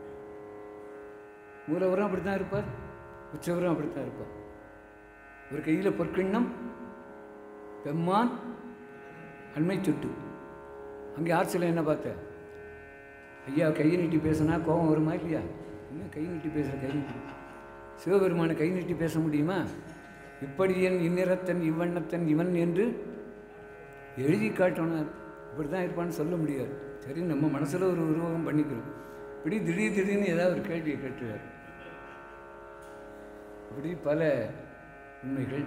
மூலவரும் அப்படி தான் இருப்பார் உற்சவரும் அப்படி தான் இருப்பார் ஒரு கையில் பொற்கிண்ணம் பெம்மான் அண்மை சுட்டு அங்கே ஆர்ச்சில் என்ன பார்த்த ஐயா கையை நீட்டி பேசினா கோபம் வருமா இல்லையா என்ன கை நீட்டி பேசுகிற கை நீட்டி சிவபெருமானை கை நீட்டி பேச முடியுமா இப்படி என் இந்நிறத்தன் இவ்வண்ணத்தன் இவன் என்று எழுதி காட்டணும் இப்படி தான் இருப்பான்னு சொல்ல முடியாது சரி நம்ம மனசில் ஒரு உருவகம் பண்ணிக்கிறோம் இப்படி திடீர் திடீர்னு ஏதாவது ஒரு கேள்வியை கேட்டுவார் இப்படி பல உண்மைகள்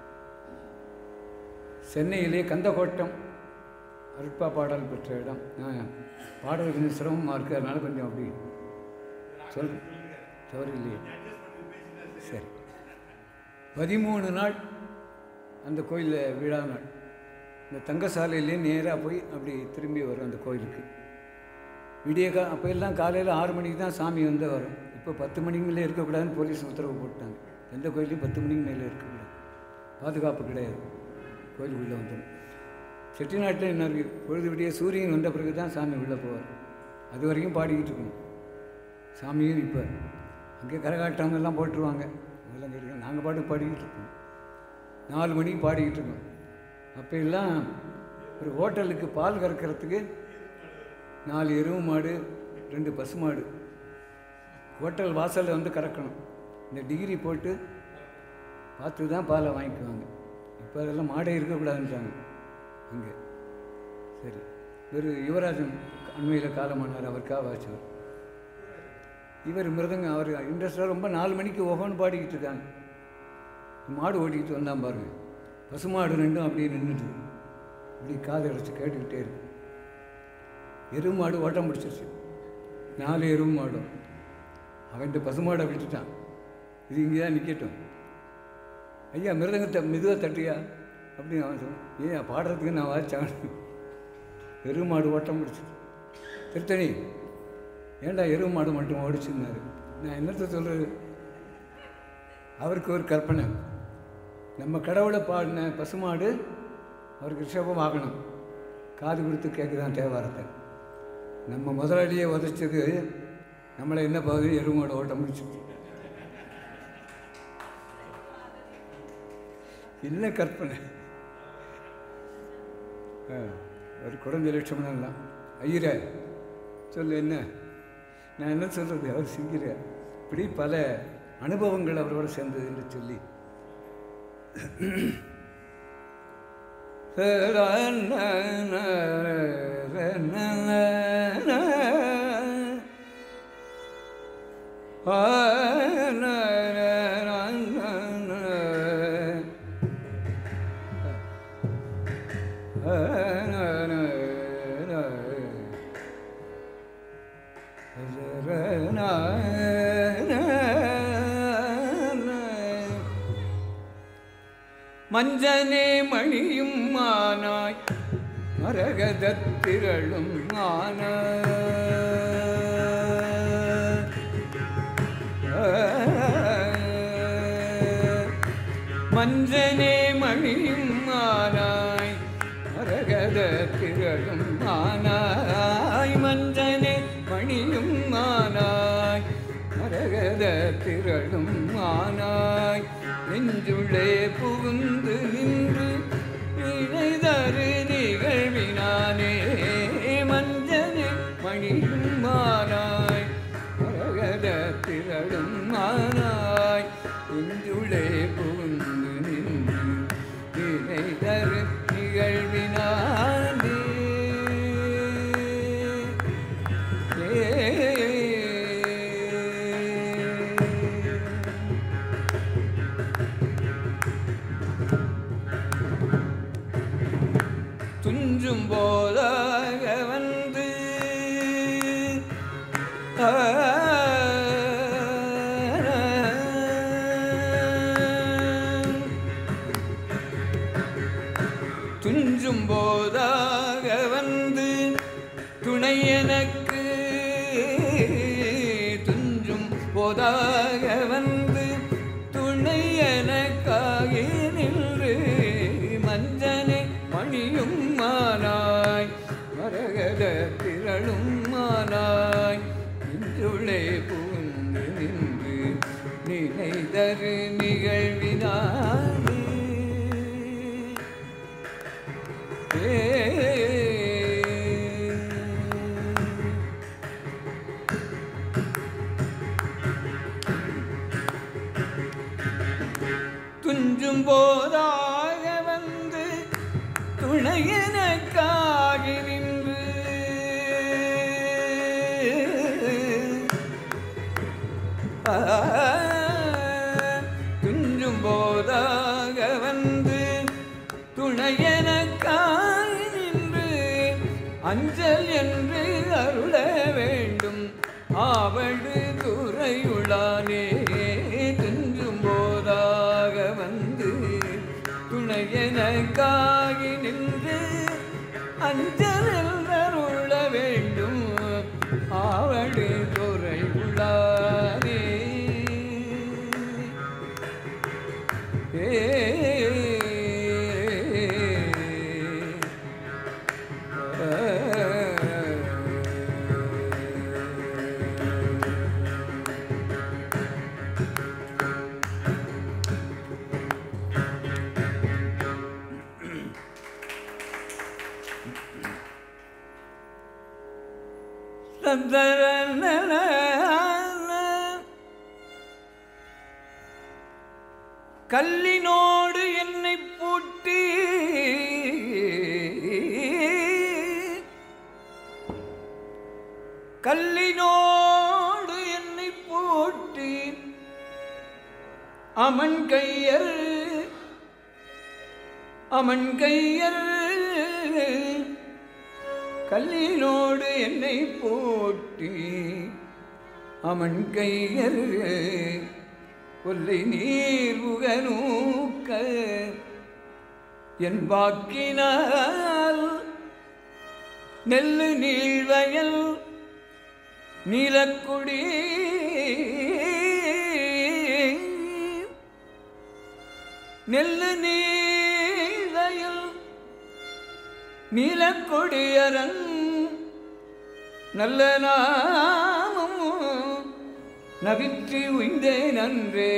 சென்னையிலே கந்தக்கோட்டம் அருட்பா பாடல் பெற்ற இடம் நான் பாடல் கொஞ்சம் சிரமமாக இருக்குது அதனால் கொஞ்சம் அப்படி சொல் தவறு இல்லையே சரி பதிமூணு நாள் அந்த கோயிலில் விழா நாள் இந்த தங்கசாலையிலே நேராக போய் அப்படி திரும்பி வரும் அந்த கோயிலுக்கு விடிய கா அப்போ எல்லாம் காலையில் ஆறு மணிக்கு தான் சாமி வந்து வரும் இப்போ பத்து மணிக்கு மேலே இருக்கக்கூடாதுன்னு போலீஸ் உத்தரவு போட்டாங்க எந்த கோயிலையும் பத்து மணிக்கு மேலே இருக்கக்கூடாது பாதுகாப்பு கிடையாது கோயிலுக்குள்ளே வந்துடும் செட்டிநாட்டில் என்ன இருக்குது பொழுது விடிய சூரியன் வந்த பிறகு தான் சாமி உள்ளே போவார் அது வரைக்கும் பாடிக்கிட்டு இருக்கணும் சாமியும் இப்போ அங்கே கரகாட்டம் எல்லாம் போட்டுருவாங்க அதெல்லாம் கேட்க நாங்கள் பாட்டு பாடிக்கிட்டு இருக்கோம் நாலு மணிக்கு பாடிக்கிட்டு இருக்கோம் அப்போ எல்லாம் ஒரு ஹோட்டலுக்கு பால் கறக்கிறதுக்கு நாலு எருவு மாடு ரெண்டு பசு மாடு ஹோட்டல் வாசலில் வந்து கறக்கணும் இந்த டிகிரி போட்டு பார்த்து தான் பாலை வாங்கிக்குவாங்க இப்போ அதெல்லாம் மாடே இருக்கக்கூடாதுன்றாங்க அங்கே சரி இவர் யுவராஜன் அண்மையில் காலமானார் அவர் காவாச்சவர் இவர் மிருதங்க அவர் இன்ட்ரெஸ்டாக ரொம்ப நாலு மணிக்கு ஒவ்வொன்று பாடிக்கிட்டு இருக்காங்க மாடு ஓட்டிக்கிட்டு வந்தான் பாருங்க பசுமாடு ரெண்டும் அப்படியே நின்றுட்டு இப்படி காது அடைச்சி கேட்டுக்கிட்டே இருக்கு எருவு மாடு ஓட்டம் பிடிச்சிருச்சு நாலு எருவு மாடும் அவன்கிட்ட பசுமாடை விட்டுட்டான் இது இங்கே தான் நிற்கட்டும் ஐயா மிருதங்கத்தை மெதுவாக தட்டியா அப்படின்னு அவன் சொன்னான் ஏன் பாடுறதுக்கு நான் வாச்சான் எருவு மாடு ஓட்டம் பிடிச்சி திருத்தணி ஏன்டா எருவு மாடு மட்டும் ஓடிச்சுன்னாரு நான் என்னத்தை சொல்கிறது அவருக்கு ஒரு கற்பனை நம்ம கடவுளை பாடின பசுமாடு அவருக்கு ரிஷபம் ஆகணும் காது கொடுத்து கேட்குதான் தேவாரத்தை நம்ம முதலாளியே உதைச்சது நம்மளை என்ன பகுதி எருமாடு ஓட்ட முடிச்சு என்ன கற்பனை ஆ, ஒரு குறைஞ்ச லட்சம் தான் ஐயரே சொல்லு என்ன நான் என்ன சொல்கிறது அவர் சிங்கிற இப்படி பல அனுபவங்கள் அவரோட சேர்ந்தது என்று சொல்லி மஞ்சனே மணியும் மானாய் மரகதத்திரளும் மஞ்சனே மணியும் மானாய் மரகத திரளும் மானாய் மஞ்சனே மணியும் மானாய் மரகத திரளும் மானாய் நெஞ்சுள்ளே புகுந்து நின்று இணைதரு நிகழ்வினானே மஞ்சனே மணியும் மானாய் மரகத திரளும் மானாய் நெஞ்சுள்ளே புகுந்து நின்று இணைதரு நிகழ்வினானே ஏ துஞ்சும் போதாக வந்து ஆ, துஞ்சும் போதாக வந்து துணை எனக்கு துஞ்சும் போதாக வந்து துணை எனக்காகி நின்று மஞ்சனே மணியும் மானாய் மரகத திரளும் மானாய் இன்றுளே புகுந்து நின்று நினைதரு நிகழ்வினானே ஏ துஞ்சும் போதாக வந்து துணையனக்காகி நின்று ஆ, துஞ்சும் போதாக வந்து துணையனக்காகி நின்று அஞ்சல் என்று அருள வேண்டும் ஆவடு துறையுளானே துஞ்சும் போதாக வந்து துணையனக்காகி நின்று அஞ்சல் என்று அருள வேண்டும் ஆவடு துறையுளானே ஏ கல்லினோடு என்னை பூட்டி கல்லினோடு என்னை பூட்டி அமன் கையர் அமன் கையர் கல்லினோடு என்னை போட்டி அமன் கையர் கொல்லை நீர் உகநூக்க என் வாக்கினால் நெல்லு நீழ்வயல் நீலக்குடி நெல்லு நீழ்வயல் நீலக்கொடியரன் நல்ல நாமம் நவிற்றி உய்ந்தேன் அன்றே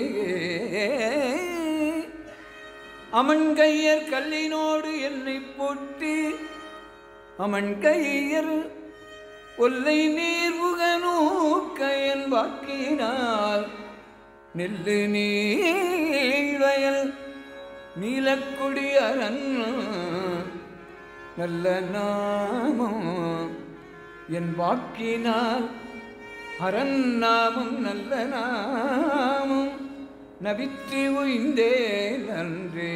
அமன் கையர் கல்லினோடு என்னை போட்டி அமன் கையர் ஒல்லை நீர் உகநூக்கையன் வாக்கினால் நெல்லு நீழ்வயல் நீலக்குடி அரண் நல்ல நாமம் என் வாக்கினால் அரண் நாமம் நல்ல நாமம் நபித்து உய்ந்தேன் அன்றே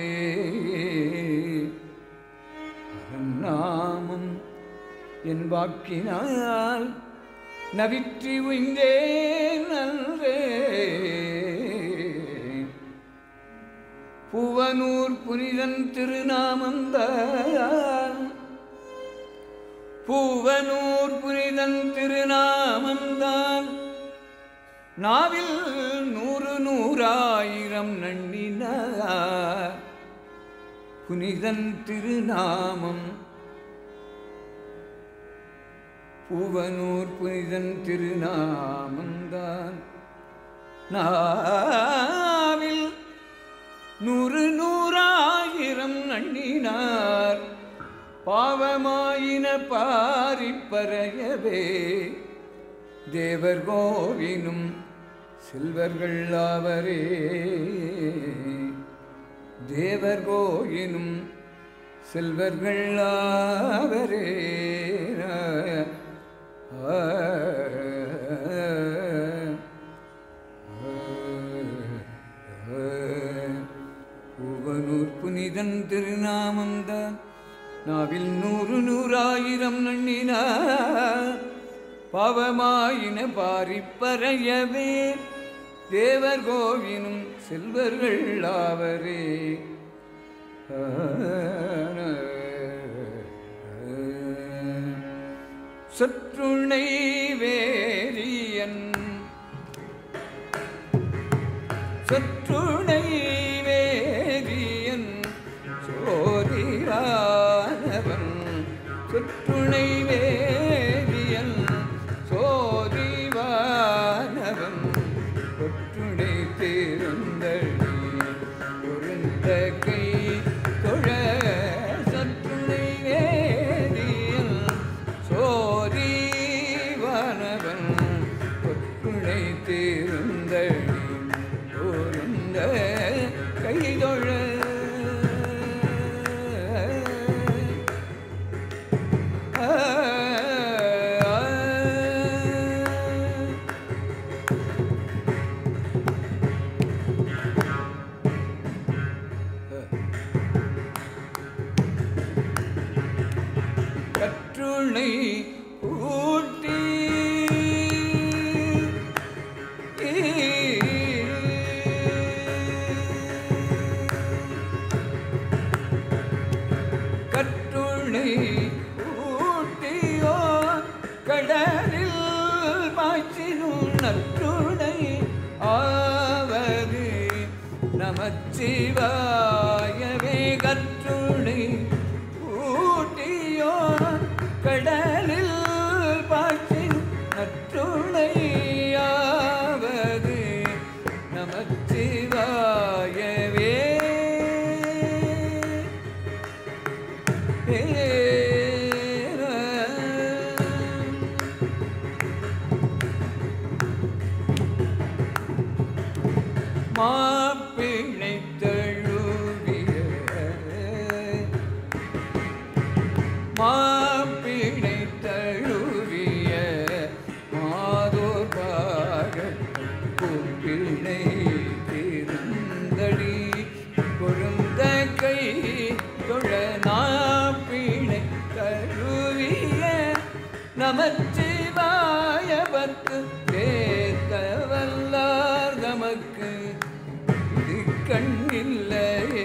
அரண் நாமம் என் வாக்கினால் நவிற்றி உய்ந்தேன் அன்றே பூவனூர் புனிதன் திருநாமந்தான் பூவனூர் புனிதன் திருநாமந்தான் நாவில் நூறு நூறாயிரம் நண்ணினார் புனிதன் திருநாமம் பூவனூர் புனிதன் திருநாமந்தான் நாவில் நூறு நூறாயிரம் நண்ணினார் பாவமாயின பாரிப்பறையவே தேவர் கோவினும் செல்வர்கள் ஆவரே தேவர் கோயினும் செல்வர்கள் ஆவரே பூவனூர் புனிதன் திருநாமந்தான் நாவில் நூறு நூறாயிரம் நண்ணினார் பாவமாயின பாரிப்பறையவே தேவர் கோவினும் செல்வர்கள் ஆவரே சொற்றுணை வேரியன் சொற்றுணை வேரியன் சோதிரானவன் சொற்றுணை வேரியன் சோதிவானவன் ஒற்றுணை தேர்ந்தழி பொருந்த கை தொழ சற்றுணை வேரியன் சோதிவானவன் ஒற்றுணை தேர்ந்தழி பொருந்த கைதொழ கற்றுணை ஊட்டி கற்றுணை ஊட்டியோ கடலில் பாய்ச்சினும் நற்றுணை ஆவது நமச்சிவாயவே கற்றுணை ஊட்டியோ கடலில் பாய்ச்சினும் நற்றுணையாவது நமச்சிவாயவே ஏ மாப்பிணை தழுவிய மாப்பிணை தழுவிய மாதோர் கூப்பிணை திருந்தடி கொழுந்த கை தொழ நாப்பிணை தழுவிய நமச்சிவாயவத்து கேட்க வல்லார் நமக்கு இது கண்ணில்லையே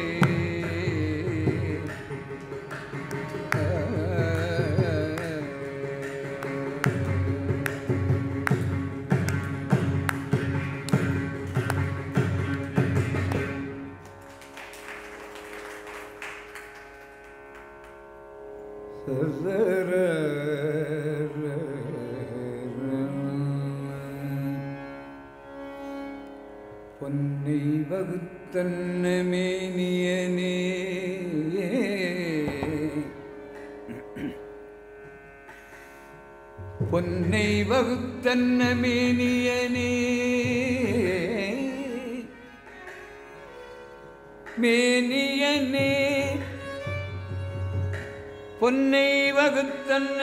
பொன்னை வகுத்தன்ன மேனியனே பொன்னை வகுத்தன்ன மேனியனே மேனியனே பொன்னை வகுத்தன்ன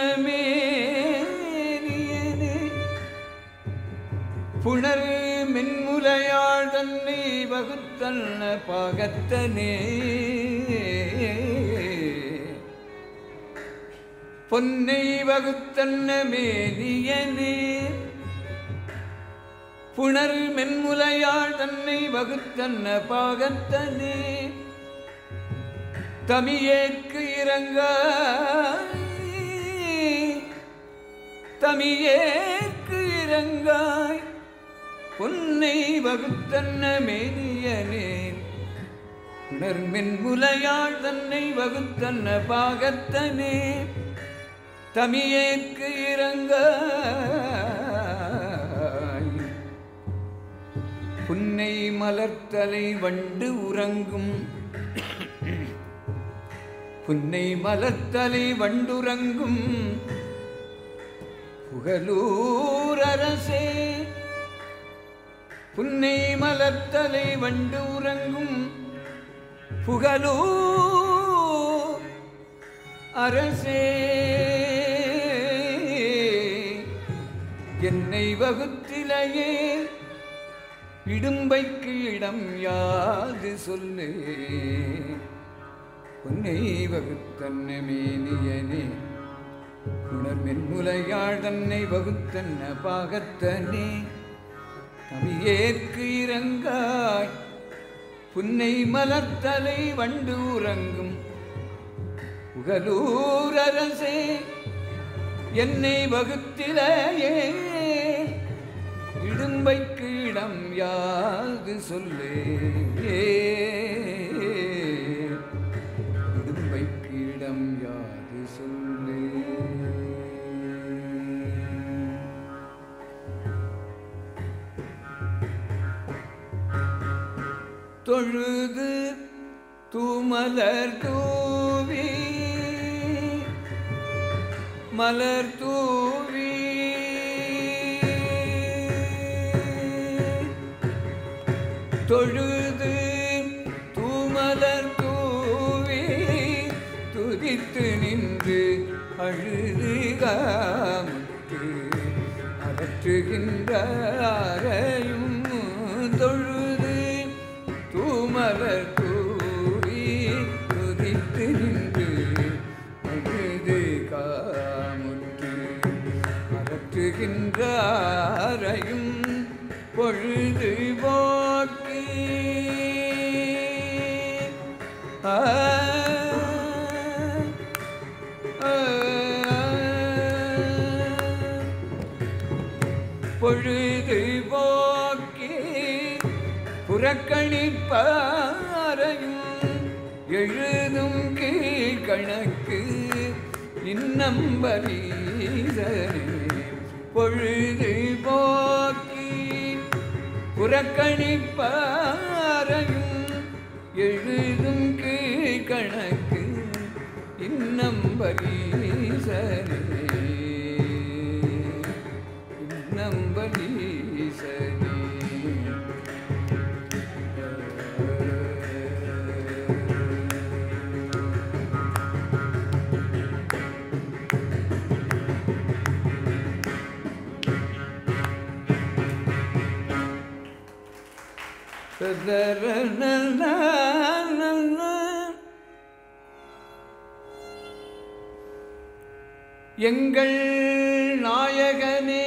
மேனியனே புணர் மென்முலையாள் தன்னை வகுத்தன்ன பாகத்தனே பொன்னை வகுத்தன்ன மேனியனே புணர் மென்முலையாள் தன்னை வகுத்தன்ன பாகத்தனே தமியேற்கு இறங்க தமியேற்கு இறங்காய் பொன்னை வகுத்தன்ன மேனியனே உணர்மின் முலையாள் தன்னை வகுத்தன்ன பாகத்தனே தமியேற்கு இறங்காய் புன்னை மலர்த்தலை வண்டு உறங்கும் புன்னை மலர்த்தலை வண்டுறங்கும் புகழூர் அரசே புன்னை மலர்த்தலை வண்டு உறங்கும் புகழூர் அரசே என்னை வகுத்திலையே இடும்பைக்கு இடம் யாது சொல்லு உன்னை வகுத்தன்ன மேனியனே உணர்மென் முலையாள் தன்னை வகுத்தன்ன பாகத்தனே கவியேற்கு இறங்காய் புன்னை மலர்த்தலை வண்டு உறங்கும் புகழூர் அரசே என்னை வகுத்திலேயே இடும்பைக்கு இடம் யாது சொல்லு இடும்பைக்கு இடம் யாது சொல்லு தொழுது தூமலர் தூவி மலர் தூவி தொழுது தூமலர் தூவி துதித்து நின்று அழுது காமுக்கு அகற்றுகின்றாரையும் தொழுது தூமலர் தூவி துதித்து நின்று அழுது காமுற்று அகற்றுகின்றாரையும் பொழுது போக்கி ஆ ஆ, பொழுது போக்கி புறக்கணிப்பாரையும் எழுதும் கீழ்கணக்கு இன்னம்பரீசரே பொழுது போக்கி புறக்கணிப்பாரையும் எழுதும் கீழ்கணக்கு இன்னம்பரீசரே இன்னம்பரீசரே எங்கள் நாயகனே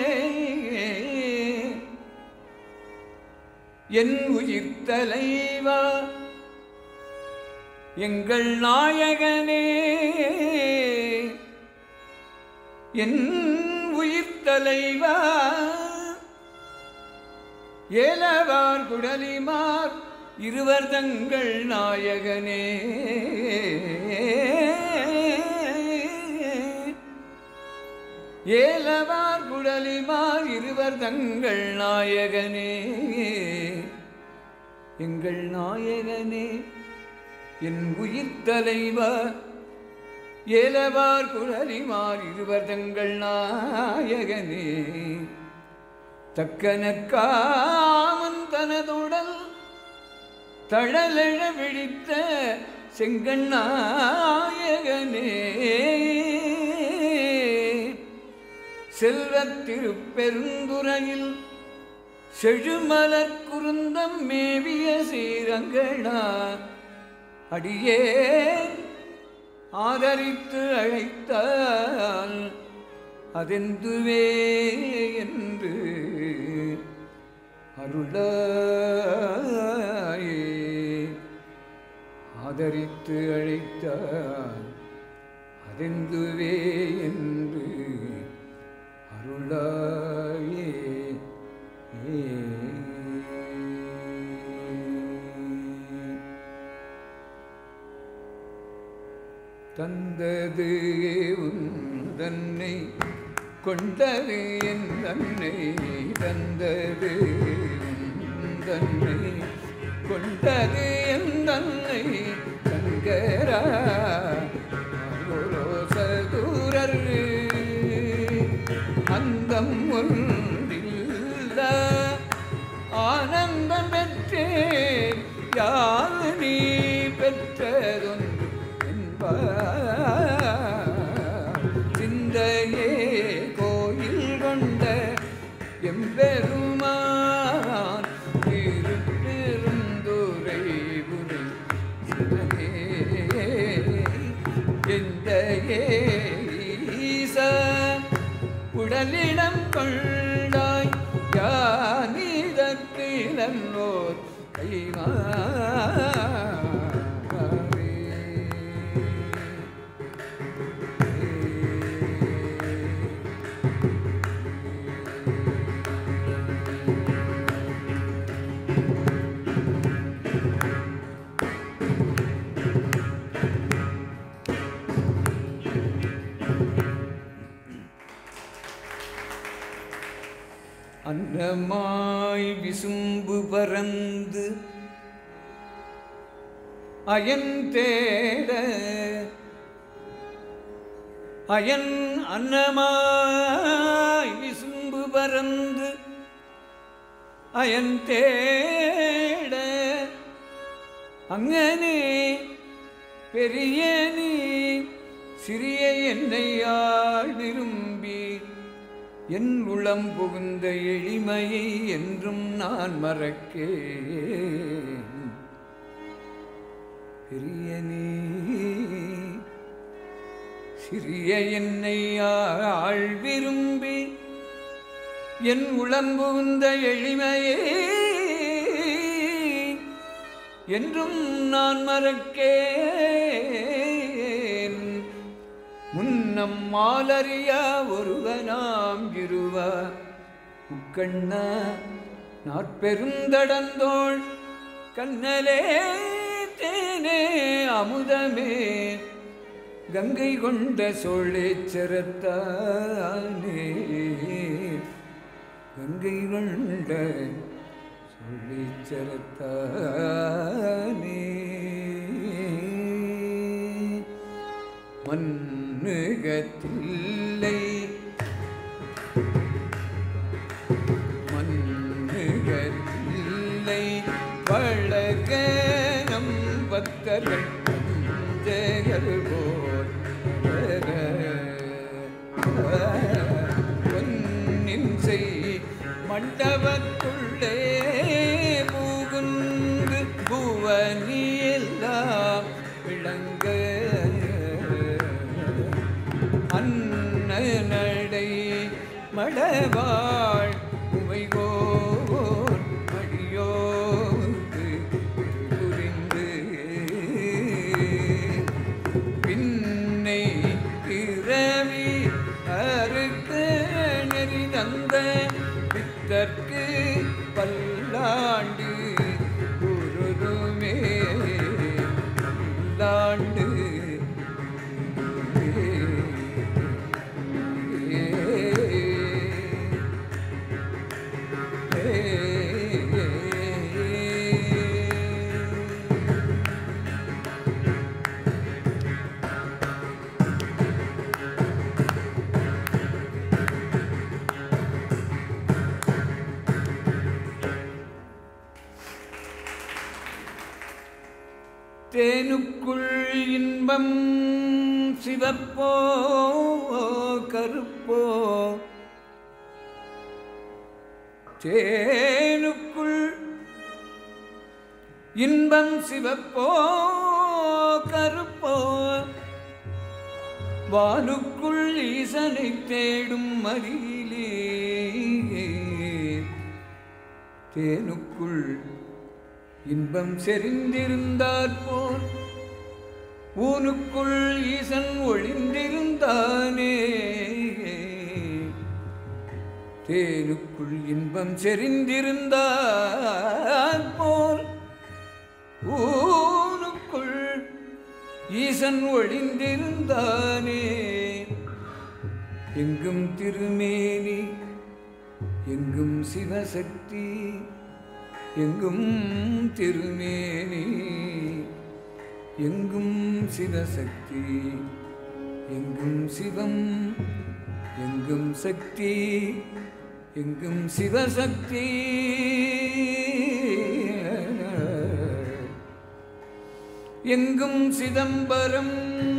என் உயிர் தலைவா எங்கள் நாயகனே என் உயிர் தலைவா ஏலவார் குடலிமார் இருவர் தங்கள் நாயகனே ஏலவார் குடலிமார் இருவர் தங்கள் நாயகனே எங்கள் நாயகனே என் உயிர் தலைவா ஏலவார் குழலிமார் இருவர் தங்கள் நாயகனே தக்கனக்காமன் தனதுடல் தழலழ விழித்த செங்கண்ணாயகனே செல்வத் திருப்பெருந்துறையில் செழுமலர் குருந்தம் மேவிய சீரங்கடா அடியே ஆதரித்து அழைத்தால் அதெந்துவே என்று அருளாயே ஆதரித்து அழைத்தால் அதெந்துவே என்று அருளாயே தந்தது உந்தன்னை கொண்டது என் தன்னை தந்தது உந்தன்னை கொண்டது என் தன்னை சங்கரா சதுரர் அந்தம் ஒன்றில்ல ஆனந்தம் பெற்றேன் யார் நீ பெற்றதொன்று சிந்தையே கோயில் கொண்ட எம்பெருமான் திருப்பெருந்துரை புரை சிவனே எந்த ஈச உடலிடம் கொண்டாய் யானிதற்கு நன்னோர் கைமாறே அன்னமாய் விசும்பு பறந்து அயன் தேட அயன் அன்னமாய் விசும்பு பறந்து அயன் தேட அங்கனே பெரிய நீ சிறிய என்னையாள் விரும்பி என் உளம் புகுந்த எளிமையை என்றும் நான் மறக்கேன் பெரிய நீ சிறிய என்னை ஆள் விரும்பி என் உளம் புகுந்த எளிமையை என்றும் நான் மறக்கேன் முன்னம் மாலறியா ஒருவனாம் இருவா உக்கண்ணா நாற்பெருந்தடந்தோள் கண்ணலே தேனே அமுதமே கங்கை கொண்ட சோழேச்சரத்தானே கங்கை கொண்ட சோழேச்சரத்தானே மண்ணுகத்தில்லை மண்ணுகத்தில்லை வழகனம் பக்தர்கள் ஜெகர் போல் பொன்னின் செய் மண்டபத்துள்ளே பூகுன் மடவாள் உமைகோர் அடியோர்க்கு புரிந்து பின்னை பிறவி அறுக்க நெறி தந்த பித்தர்க்கு பல்லாண்டு குருதுமே பல்லாண்டு தேனுக்குள் இன்பம் சிவப்போ கருப்போ தேனுக்குள் இன்பம் சிவப்போ கருப்போ வானுக்குள் ஈசனை தேடும் மதியிலே தேனுக்குள் இன்பம் செறிந்திருந்தாற் போல் ஊனுக்குள் ஈசன் ஒளிந்திருந்தானே தேனுக்குள் இன்பம் செறிந்திருந்தாற் போல் ஊனுக்குள் ஈசன் ஒளிந்திருந்தானே எங்கும் திருமேனி எங்கும் சிவசக்தி எங்கும் திருமேனி எங்கும் சிவசக்தி எங்கும் சிவம் எங்கும் சக்தி எங்கும் சிவசக்தி எங்கும் சிதம்பரம்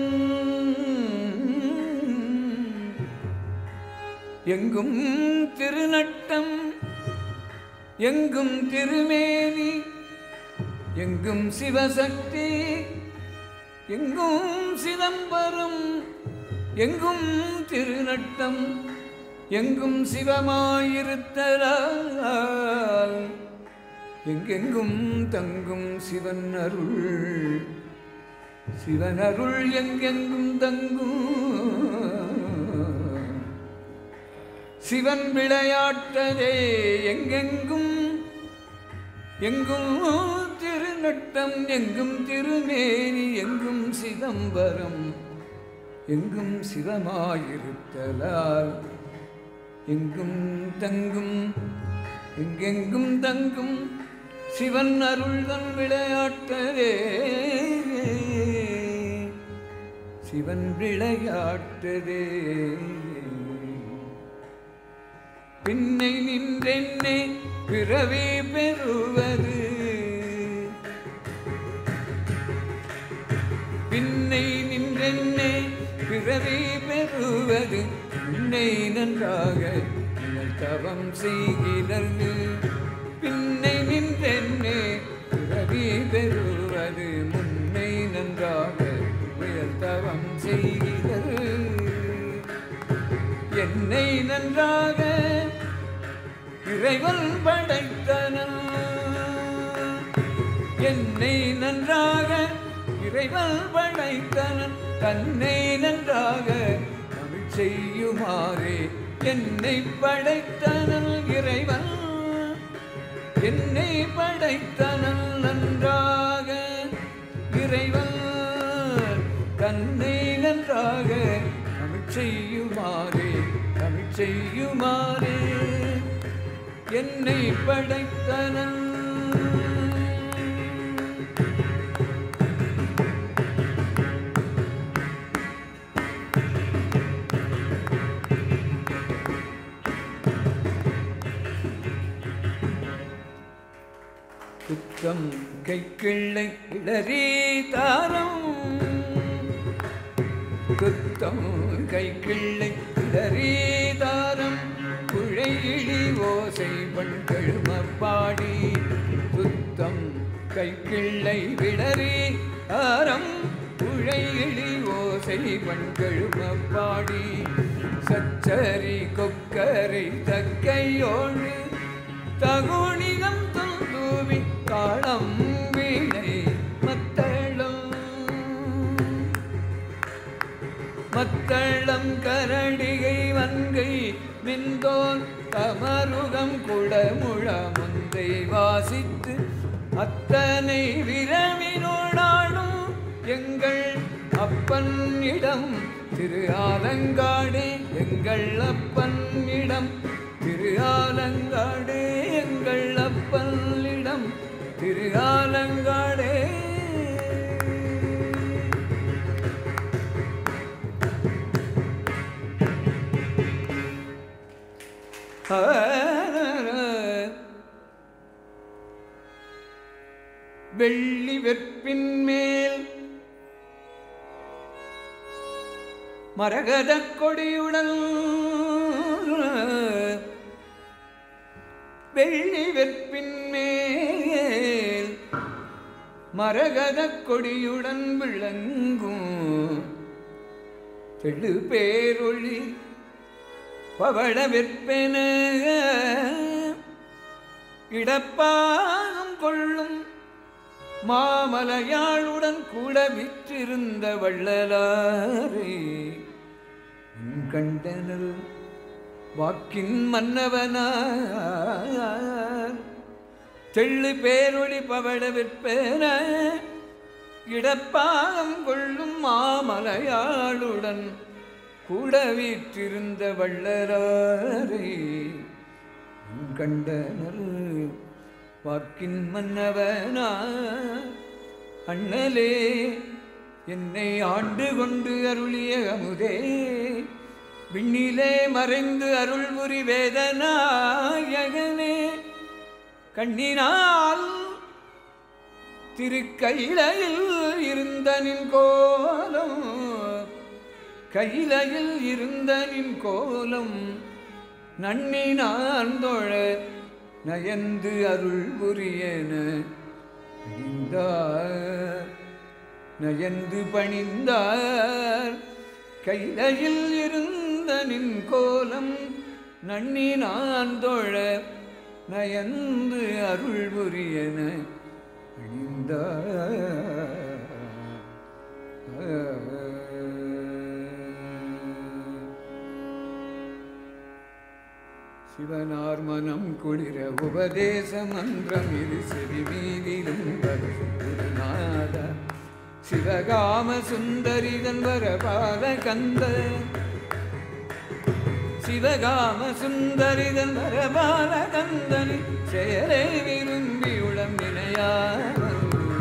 எங்கும் திருநட்டம் எங்கும் திருமேனி எங்கும் சிவசக்தி எங்கும் சிதம்பரம் எங்கும் திருநட்டம் எங்கும் சிவமாயிருத்தலால் எங்கெங்கும் தங்கும் சிவன் அருள் சிவன் அருள் எங்கெங்கும் தங்கும் சிவன் விளையாட்டதே எங்கெங்கும் எங்கும் திருநட்டம் எங்கும் திருமேனி எங்கும் சிதம்பரம் எங்கும் சிவமாயிருத்தலால் எங்கும் தங்கும் எங்கெங்கும் தங்கும் சிவன் அருள்தன் விளையாட்டதே சிவன் விளையாட்டதே பின்னை நின்றென்னே பிறவே பெறுவது பின்னை நின்றென்னே பிறவே பெறுவது உன்னை நன்றாக உங்கள் தவம் செய்கிறது பின்னை நின்றென்னே பிறவி பெறுவது முன்னை நன்றாக உயர் தவம் செய்கிறது என்னை நன்றாக இறைவன் படைத்தனன் என்னை நன்றாக இறைவன் படைத்தனன் தன்னை நன்றாக தமிழ் செய்யுமாறே என்னை படைத்தனன் இறைவன் என்னை படைத்தனன் நன்றாக இறைவன் தன்னை நன்றாக தமிழ் செய்யுமாறே தமிழ் செய்யுமாறே என்னை படைத்தனன் குத்தம் கைக்கிள்ளை இடறி தாரம் குத்தம் கைக்கிள்ளை இடறி தாரம் குழையிழி ஓசை பண்கழும பாடி குத்தம் கைக்கிள்ளை விடறி தாரம் குழையிழி ஓசை ஓசை பண்கெழுமப்பாடி சச்சரி கொக்கரை தக்கையோடு தகுணிகம் தூவி தாளம் வீணை மத்தளம் மத்தளம் கரடிகை வன்கை மின்தோன் கமருகம் குடமுழ முந்தை வாசித்து அத்தனை விரவினோடாடும் எங்கள் அப்பன் இடம் திரு ஆலங்காடே எங்கள் அப்பன் இடம் திரு ஆலங்காடே எங்கள் அப்பன் இடம் திரு ஆலங்காடே வெள்ளி வெற்பின் மேல் மரகத கொடியுடன் வெள்ளி வெற்பின் மேல் மரகத கொடியுடன் விளங்கும் தெழு பேரொளி பவள விற்பென இடப்பாகம் கொள்ளும் மாமலையாளுடன் கூட விற்றிருந்த வள்ளலாரை உன் கண்டனர் வாக்கின் மன்னவனார் தெள்ளு பேரொளி பவள விற்பென இடப்பாகம் கொள்ளும் மாமலையாளுடன் கூட வீற்றிருந்த வள்ளலாரை உன் கண்டனர் வாக்கின் மன்னவனா அண்ணலே என்னை ஆண்டு கொண்டு அருளிய அமுதே விண்ணிலே மறைந்து அருள் புரி வேதநாயகனே கண்ணினால் திருக்கையிலையில் இருந்த நின் கோலம் கையிலையில் இருந்த நின் கோலம் நன்னி நான் தோழ நயந்து அருள் புரியன பணிந்தார் நயந்து பணிந்தார் கையிலையில் இருந்த நின் கோலம் நன்னி நான் தோழ நயந்து அருள் புரியன பணிந்தார் சிவனார் மனம் குளிர உபதேச மந்திரம் இது செவி மீதிலும் குருநாத சிவகாம சுந்தரிதன் வரபால கந்த சிவகாம சுந்தரிதன் வரபால கந்தனி செயலை விரும்பி உளம் நினையாமல்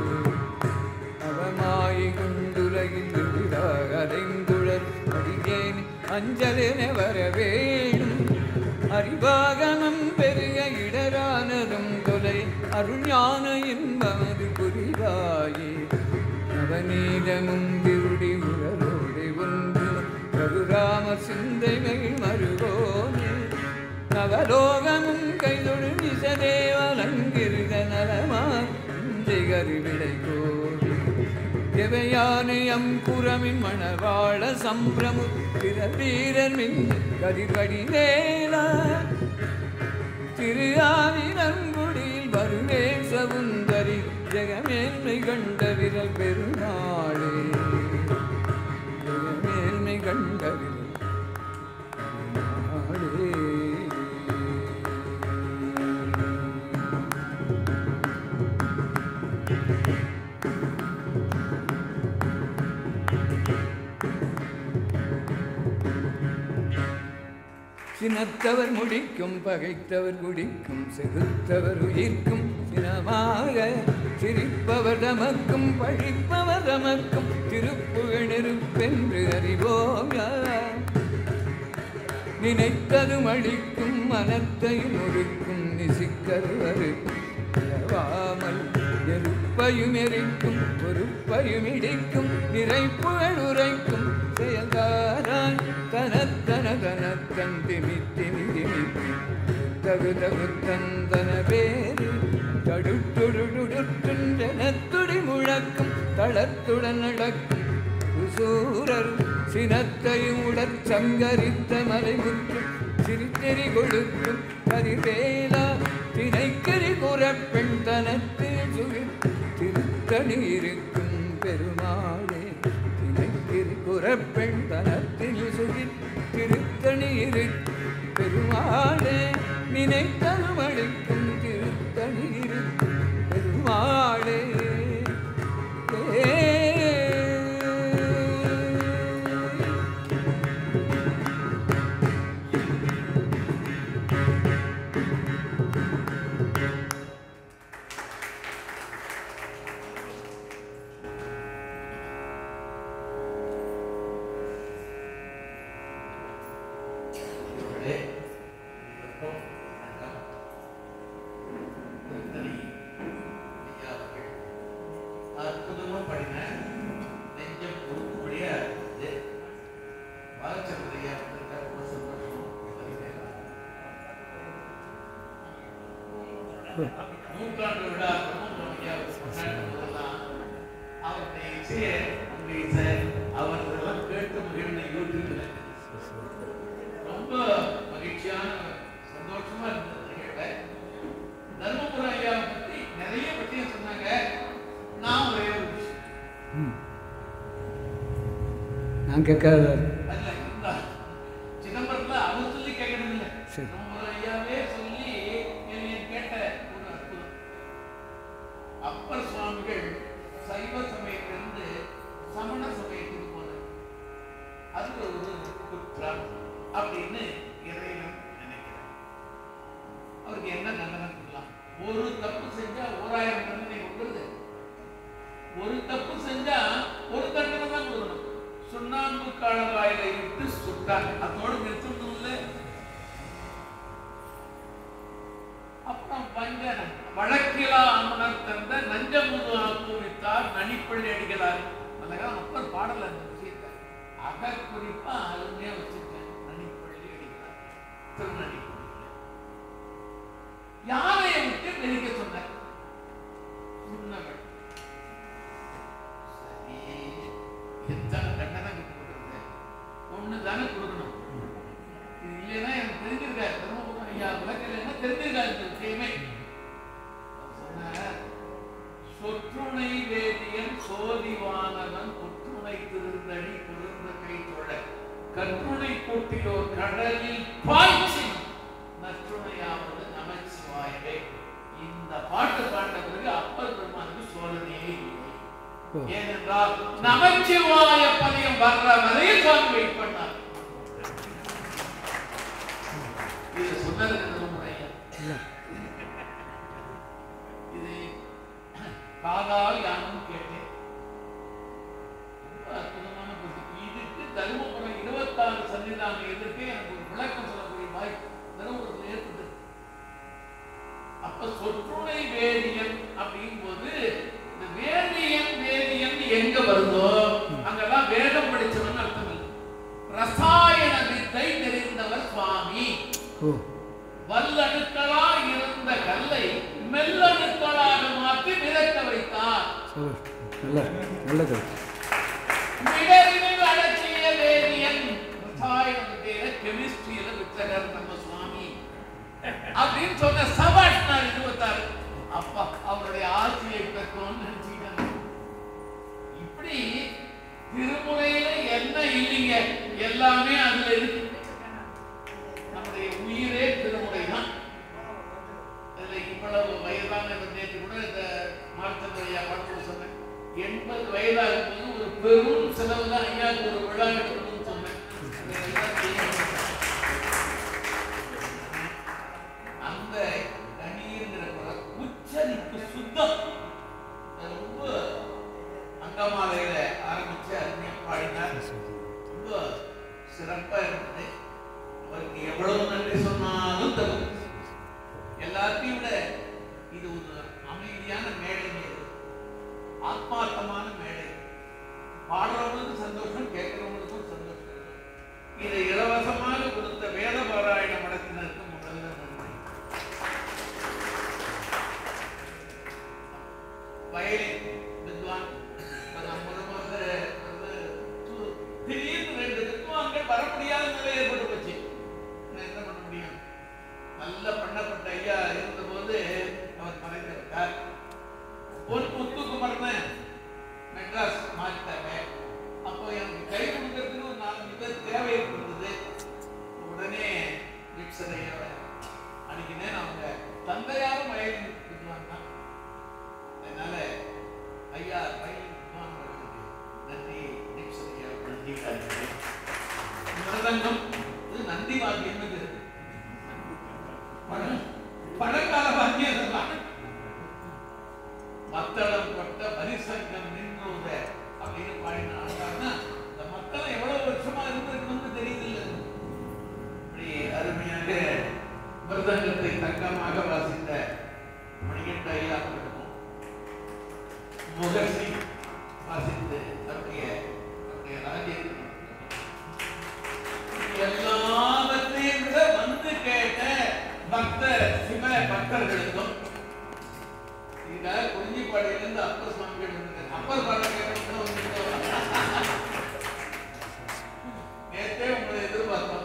அவமாய் கொண்டுலகில் அடைந்துழல் அடியேன் அஞ்சலென வரவேணும் அறிவாகமம் பெருக இடரானதும் தொலை அருஞான இன்பமது புரிவாயே நவநீதமும் திருடி உடலோடு ஒன்று ரகுராம சிந்தைகள் மறுவோனே நவலோகமும் கைதொழு நிசதேவலங்கிருத நலமா கரு விடை கோரி எவையானை அம்புறமின் மணவாள சம்பிரமு பிற வீரர் மின் கதிர்கடி வேலா திரு ஆவினங்குடியில் வருவே சவுந்தரி ஜெகமேன்மை கண்ட விரல் பெருநாளே ஜெகமேன்மை கண்ட விரல் பெருநாளே சினத்தவர் முடிக்கும் பகைத்தவர் குடிக்கும் செகுத்தவர் உயிர்க்கும் சினமாக சிரிப்பவர் தமக்கும் பழிப்பவர் தமக்கும் திருப்புகழ் நெருப்பென்று அறிவோம் யார் நினைத்ததும் அழிக்கும் மனத்தையும் ஒடுக்கும் நிசிக்கருவருக்கும் இழவாமல் நெருப்பையும் எரிக்கும் பொறுப்பையும் இடிக்கும் நிறைப்புகள் உரைக்கும் செயல்காரான் தனத்தன தனத்தன் திமி திமி திமித்தி தகு தகு தந்தன பேரு தடுத்துடுடுடுன்றெனத்துடி முழக்கும் தளத்துடன் நடக்கும் சூரர் சினத்தையும் உடற் சங்கரித்த மலைமுற்றும் சிரித்தெறி கொடுக்கும் கதிர்வேலா திணைக்கறி குறப் பெண் தனத்தில் சுகிர் திருத்தணி இருக்கும் பெருமாளே திணைக்கறி குறப் பெண் தனத்தில் சுகிர் திருத்தணி இருக்கும் பெருமாளே நினைத்தலும் அளிக்கும் திருத்தணி இருக்கும் பெருமாளே ஏ இவர்களே, உங்களுக்கும் வணக்கம். திருத்தணி ஐயா அவர்கள் அற்புதமா படின நெஞ்சம் உருக்கும்படியா இருந்தது. பாலச்சந்திர ஐயா வந்திருக்கார். ரொம்ப சந்தோஷம். வருகிறேன். நூற்றாண்டு விழா பிரம்மோற்சவம் ஐயா கொண்டாடும் போதெல்லாம் அவருடைய இசையை உங்க இசை அவர்களெல்லாம் கேட்டு மகிழ்ந்த யூடியூப்ல ரொம்ப மகிழ்ச்சியான சந்தோஷமா இருந்தது கேட்ட தர்மபுரம் ஐயாவை பத்தி நிறைய பத்தியும் சொன்னாங்க நான் ஒரே ஒரு விஷயம் ம். நான் கேட்காத அதுல இருந்தா சிதம்பரத்துல அவர் சொல்லி கேட்கணும் இல்ல சரி. தர்மபுரம் ஐயாவே சொல்லி என்னை கேட்ட ஒரு அற்புதம் அப்பர் சுவாமிகள் சைவ சமயத்திலிருந்து சமண சமயத்துக்கு போனார் அது ஒரு குற்றம் அப்படின்னு இறைவன் நினைக்கிறார் அவருக்கு என்ன தண்டனை கொடுக்கலாம் ஒரு தப்பு செஞ்சா ஓராயிரம் தண்டனை கொடுக்குறது ஒரு தப்பு செஞ்சா ஒரு தண்டனை தான் கொடுக்கணும் சுண்ணாம்பு காலவாயில இட்டு சுட்டாங்க அதோட நிறுத்தணும் இல்ல அப்புறம் பஞ்சனம் வழக்கிலா அமனர் தந்த நஞ்சமுது ஆக்குவித்தார் நனிப்பள்ளி அடிகளார் அழகா அப்பர் பாடல அந்த விஷயத்தை அக குறிப்பா அருமையா வச்சிருக்கேன் நனிப்பள்ளி அடிகளார் திருநனிப்பள்ளி யாரையை விட்டு நெருங்க சொன்னார் சொன்னவள் சரி எத்தனை தண்டனை கொடுக்குறது ஒண்ணு தானே கொடுக்கணும் இது இல்லைன்னா எனக்கு தெரிஞ்சிருக்காரு தர்மபுரம் ஐயா விளக்கல என்ன தெரிஞ்சிருக்காரு இந்த விஷயமே அவர் சொன்னார் சொற்றுணை வேதியன் சோதிவானவன் ஒற்றுணை திருந்தடி குளிர்ந்த கை தொழ கற்றுணை கூட்டிலோர் கடலில் பாய்ச்சி நற்றுணையாவது நமச்சிவாயவே இந்த பாட்டு பாட்ட பிறகு அப்பர் பெருமானுக்கு சோதனையே இல்லை ஓ. ஏனென்றால் நமச்சிவாய பதியம் வர்ற வரையில் சுவாமி வெயிட் பண்ணார் இது சொன்னது முறையா இல்லை இது காதால் யானும் கேட்டேன் ரொம்ப அற்புதமான புத்தி இதுக்கு தருமபுரம் இருபத்தாறு சன்னிதானம் எதிர்க்கே எனக்கு ஒரு விளக்கம் சொல்லக்கூடிய வாய்ப்பு தருமபுரத்தில் ஏற்பட்டது அப்ப சொற்றுணை வேதியன் அப்படிங்கும் போது இந்த வேதியன் வேதியன் எங்க வருதோ அங்கெல்லாம் வேதம் படிச்சவன் அர்த்தம் இல்லை ரசாயன வித்தை தெரிந்தவர் சுவாமி ஓ வல்லணுக்களா இருந்த கல்லை மெல்லணுக்களாக மாற்றி மிதக்க வைத்தார் சந்தோஷம் நல்ல நல்ல கருத்து மிடரினில் அடக்கிய வேதியன் ரசாயனத்தில கெமிஸ்ட்ரியில வித்தகர் நம்ம சுவாமி அப்படின்னு சொன்ன சபாஷ் நான் இருபத்தாறு அப்பா அவருடைய ஆட்சியை பெற்றோம்னு நினைச்சுக்கிட்டாங்க இப்படி திருமுறையில என்ன இல்லைங்க எல்லாமே அதுல இருக்கு நம்முடைய உயிரே திருமுறை தான் அதுல இவ்வளவு வயதான இவர் நேற்று கூட இந்த மார்த்தந்த ஐயா பாட்டு சொன்னேன் எண்பது வயதாகும் போது ஒரு பெரும் செலவு தான் ஐயாவுக்கு ஒரு விழா எடுக்கணும்னு சொன்னேன் அதை எல்லாம் செய்யணும். அந்த கணீர்ங்கிற குரல் உச்சரிப்பு சுத்தம் அது ரொம்ப அங்கமாலையில ஆரம்பிச்சு அருமையா பாடினார் ரொம்ப சிறப்பா இருந்தது அவருக்கு எவ்வளவு நன்றி சொன்னாலும் தரும் எல்லாத்தையும் விட இது ஒரு அமைதியான மேடை இது. ஆத்மார்த்தமான மேடை பாடுறவங்களுக்கும் சந்தோஷம் கேட்கிறவங்களுக்கும் சந்தோஷம் இதை இலவசமாக கொடுத்த வேத பாராயண மடத்தினருக்கு முதல்ல நன்றி வயலின் வித்வான் இப்ப நான் முதல் முதல்ல வந்து திடீர்னு ரெண்டு வித்வான்கள் வர முடியாத நிலை ஏற்பட்டு போச்சு நான் என்ன பண்ண முடியும் நல்ல பண்ணப்பட்ட ஐயா இருந்தபோது அவர் மறைந்து விட்டார் பொன் முத்துக்குமரன் மெட்ராஸ் மாறிட்டாங்க அப்போ எனக்கு கை கொடுக்கறதுக்கு ஒரு நாலஞ்சு பேர் தேவை இருந்தது உடனே விக்சர் ஐயாவை அன்னைக்குனே அவங்க தந்தையாரும் வயலின் வித்வான் தான் அதனால ஐயா வயலின் வித்வான் அவர்களுக்கு நன்றி விக்சர் ஐயா நன்றி காட்டுகிறேன் மிருதங்கம் இது நந்தி வாக்கியம் இது பழ- பழங்கால வாக்கியம் இதெல்லாம் மத்தளம் கொட்ட பரிசங்கம் நின்றோத அப்படின்னு பாடின ஆண்டான்னா இந்த மத்தளம் எவ்வளவு வருஷமா இருந்திருக்கணும்னு தெரியுது இல்ல இப்படி அருமையாக மிருதங்கத்தை தங்கமாக வாசித்த மணிகண்ட ஐயா அவர்களுக்கும் முகர்சி வாசித்து அவருடைய அவருடைய ராஜ்யத்தை எல்லாவற்றையும் விட வந்து கேட்ட பக்த சிவ பக்தர்களுக்கும் இந்த குறிஞ்சிப்பாடியிலிருந்து அப்பர் சுவாமிகள் வந்து அப்பர் பாடம் கேட்கணும் நேற்றே உங்களை எதிர்பார்த்தோம்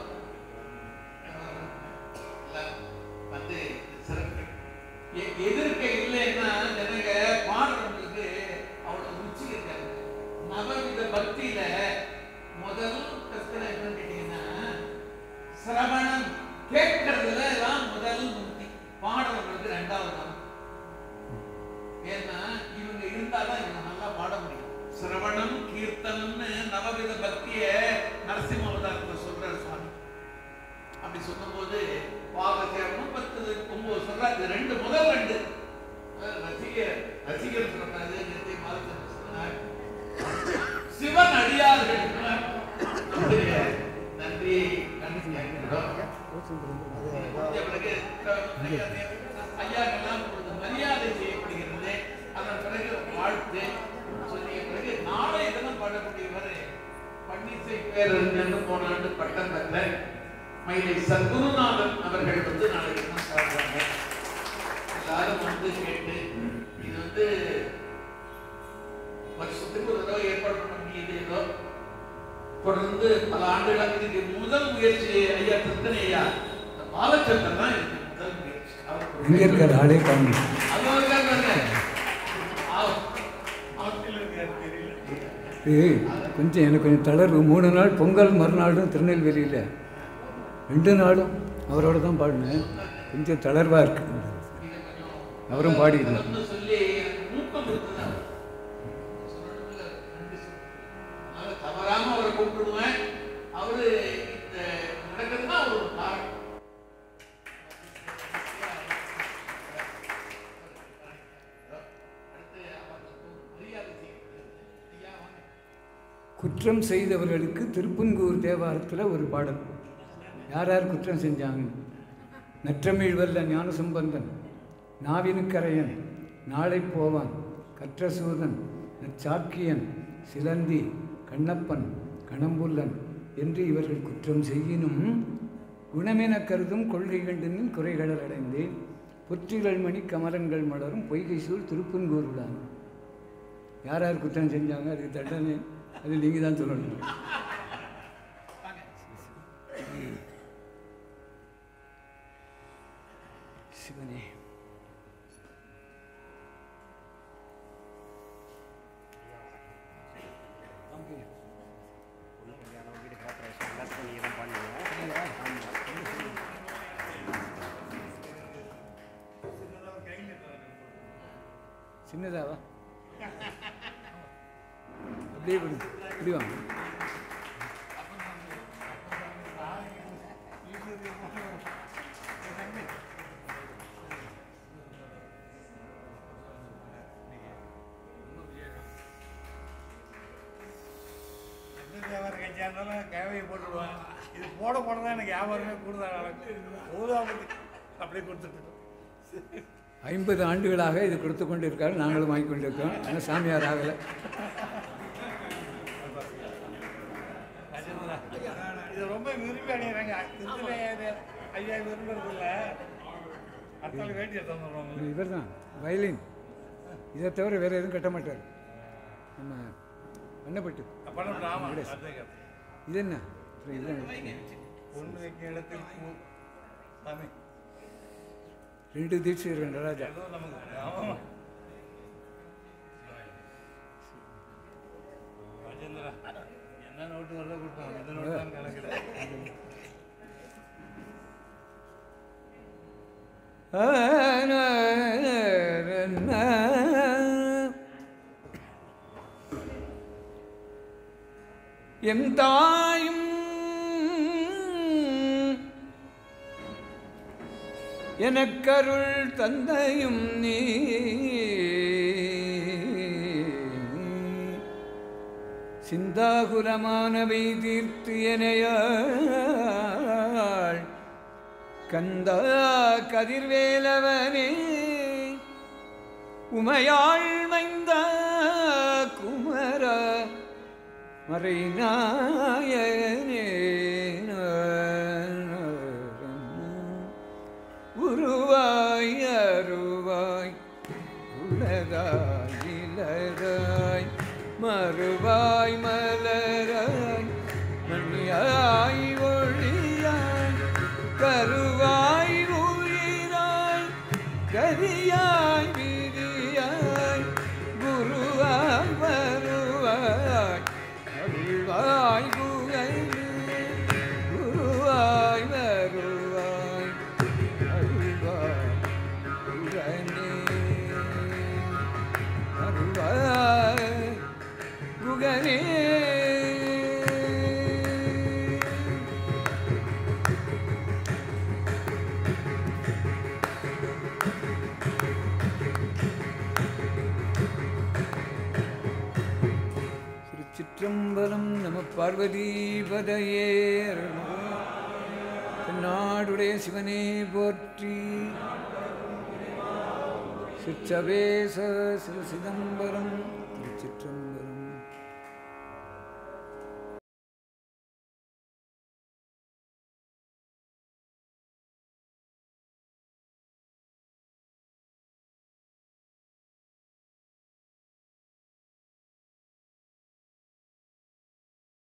எல்லாம் வந்து சிறப்பு எ- எதிர்க்க இல்லைன்னா ஜனங்க பாடுறவங்களுக்கு அவ்வளவு ருச்சி இருக்காது நவவித பக்தியில முதல் கஷ்டம் என்னன்னு கேட்டீங்கன்னா சிரவணம் கேட்கறதுல தான் முதல் முந்தி பாடுறவங்களுக்கு ரெண்டாவது தான் ஏன்னா இவங்க இருந்தாதான் இவங்க நல்லா பாட முடியும் சிரவணம் கீர்த்தனம்னு நவவித பக்திய நரசிம்ம அவதாரத்துல சொல்றாரு சுவாமி அப்படி சொல்லும்போது பாக சேவனம் பத்து ஒன்பது சொல்றாரு இது ரெண்டு முதல் ரெண்டு அஹ் ரசிகர் ரசிகர் சொல்றாரு நேற்று மாதத்தில் சொன்னார் சிவன் அடியார்கள் நம்முடைய நன்றியை கண்டிக்கிறோம் முடிஞ்ச பிறகு ஐயாக்கெல்லாம் இப்பொழுது மரியாதை செய்யப்படுகிறது அதன் பிறகு வாழ்த்து சொல்லிய பிறகு நாளைய தினம் பாடக்கூடியவர் பன்னிசை பேரறிஞர் போன ஆண்டு பட்டம் பெற்ற மயிலை சத்குருநாதன் அவர்கள் வந்து நாளைக்கு தினம் பாடுறாங்க எல்லாரும் வந்து கேட்டு இது வந்து வருஷத்துக்கு ஒரு தடவை ஏற்பாடு பண்ண முடியுது ஏதோ தொடர்ந்து பல ஆண்டுகள் இதுக்கு முதல் முயற்சி ஐயா திருத்தணி ஐயா இந்த பாலச்சந்திரன் தான் இதுக்கு முதல் முயற்சி அவர் எங்கே இருக்கார் ஆளே காணும் அது ஒரு காரணம் இல்ல. அவர் ஆற்றில் இருக்காரு தெரியல ஏய் கொஞ்சம் எனக்கு கொஞ்சம் தளர்வு மூணு நாள் பொங்கல் மறுநாளும் திருநெல்வேலியில் ரெண்டு நாளும் அவரோட தான் பாடினேன் கொஞ்சம் தளர்வாக இருக்கு இதை கொஞ்சம் அவரும் பாடியிருந்தார் தொடர்ந்து சொல்லி எனக்கு ஊக்கம் கொடுத்தது அவர். சொல்லணும்ல, நன்றி சொல்லணும். அதனால தவறாம அவரை கூப்பிடுவேன் அவரு இந்த நடக்கிறதுனா ஒரு காரணம் அடுத்து அவர்களுக்கு ஒரு மரியாதை செய்யப்படுகிறது ஐயா வாங்க குற்றம் செய்தவர்களுக்கு திருப்பன்கூர் தேவாரத்தில் ஒரு பாடல் யார் யார் குற்றம் செஞ்சாங்க நற்றமிழ் வல்ல ஞானசம்பந்தன் நாவினுக்கரையன் நாளை போவான் கற்றசூதன் நற்சாக்கியன் சிலந்தி கண்ணப்பன் கணம்புல்லன் என்று இவர்கள் குற்றம் செய்யினும் குணமென கருதும் கொள்கை கண்டினும் குறைகடல் அடைந்தேன் பொற்றிகள் மணி கமலங்கள் மலரும் பொய்கை சூழ் திருப்பன்கூர் விழாங்க யார் யார் குற்றம் செஞ்சாங்க அதுக்கு தண்டனை அது நீங்கள் தான் சொல்லணும் சிவனே சின்னதாவா அப்படியே விடு இப்படி வாங்க எந்த வியாபாரம் கட்சியாக இருந்தாலும் கேவையை போட்டுடுவேன் இது போட போட தான் எனக்கு வியாபாரமே கூடுதல் நடக்கும் ஊதாபதி அப்படியே கொடுத்துட்டு ஐம்பது ஆண்டுகளாக இது கொடுத்து கொண்டு இருக்காரு நாங்களும் வாங்கி கொண்டு இருக்கோம் ஆனால் சாமியார் ஆகலை இது ரொம்ப விரும்பி அணியிறாங்க திருத்தணி ஐயா விரும்புறது இல்லை அடுத்தால வேட்டி எடுத்து வந்துடுவாங்க இவர் தான் வயலின் இதை தவிர வேறு எதுவும் கட்ட மாட்டார் நம்ம பண்ணப்பட்டு பண்ண ஆமாம் இது என்ன அப்புறம் இதுதான் பொண்ணு வைக்க இடத்தில் பூ சாமி ரெண்டு தீட்சை ரெண்டு ராஜா ஏதோ நமக்கு ஆமாம் ராஜேந்திரா என்ன நோட்டு வரல கொடுத்தாங்க இந்த நோட்டு தான் கணக்குது எம் தாயும் எனக்கருள் தந்தையும் நீ சிந்தாகுலமானவை தீர்த்து எனையாள் கந்தா கதிர்வேலவனே உமையாள் மைந்த குமர மறைநாயனே உருவாய் அருவாய் உலகாய் இலராய் மறுவாய் மலராய் மணியாய் ஒளியாய் கருவாய் உயிராய் கரியாய் விரியாய் குருவாய் வருவாய் அருள்வாய் குகையிலே குருவாய் வருவாய் அருள்வாய் குகனே அருள்வாய் குகனே திருச்சிற்றம்பலம் நம பார்வதீபதையே நாடுடைய சிவனே போற்றி சிற்றவேச சிவ சிதம்பரம் திருச்சிற்றம்பலம்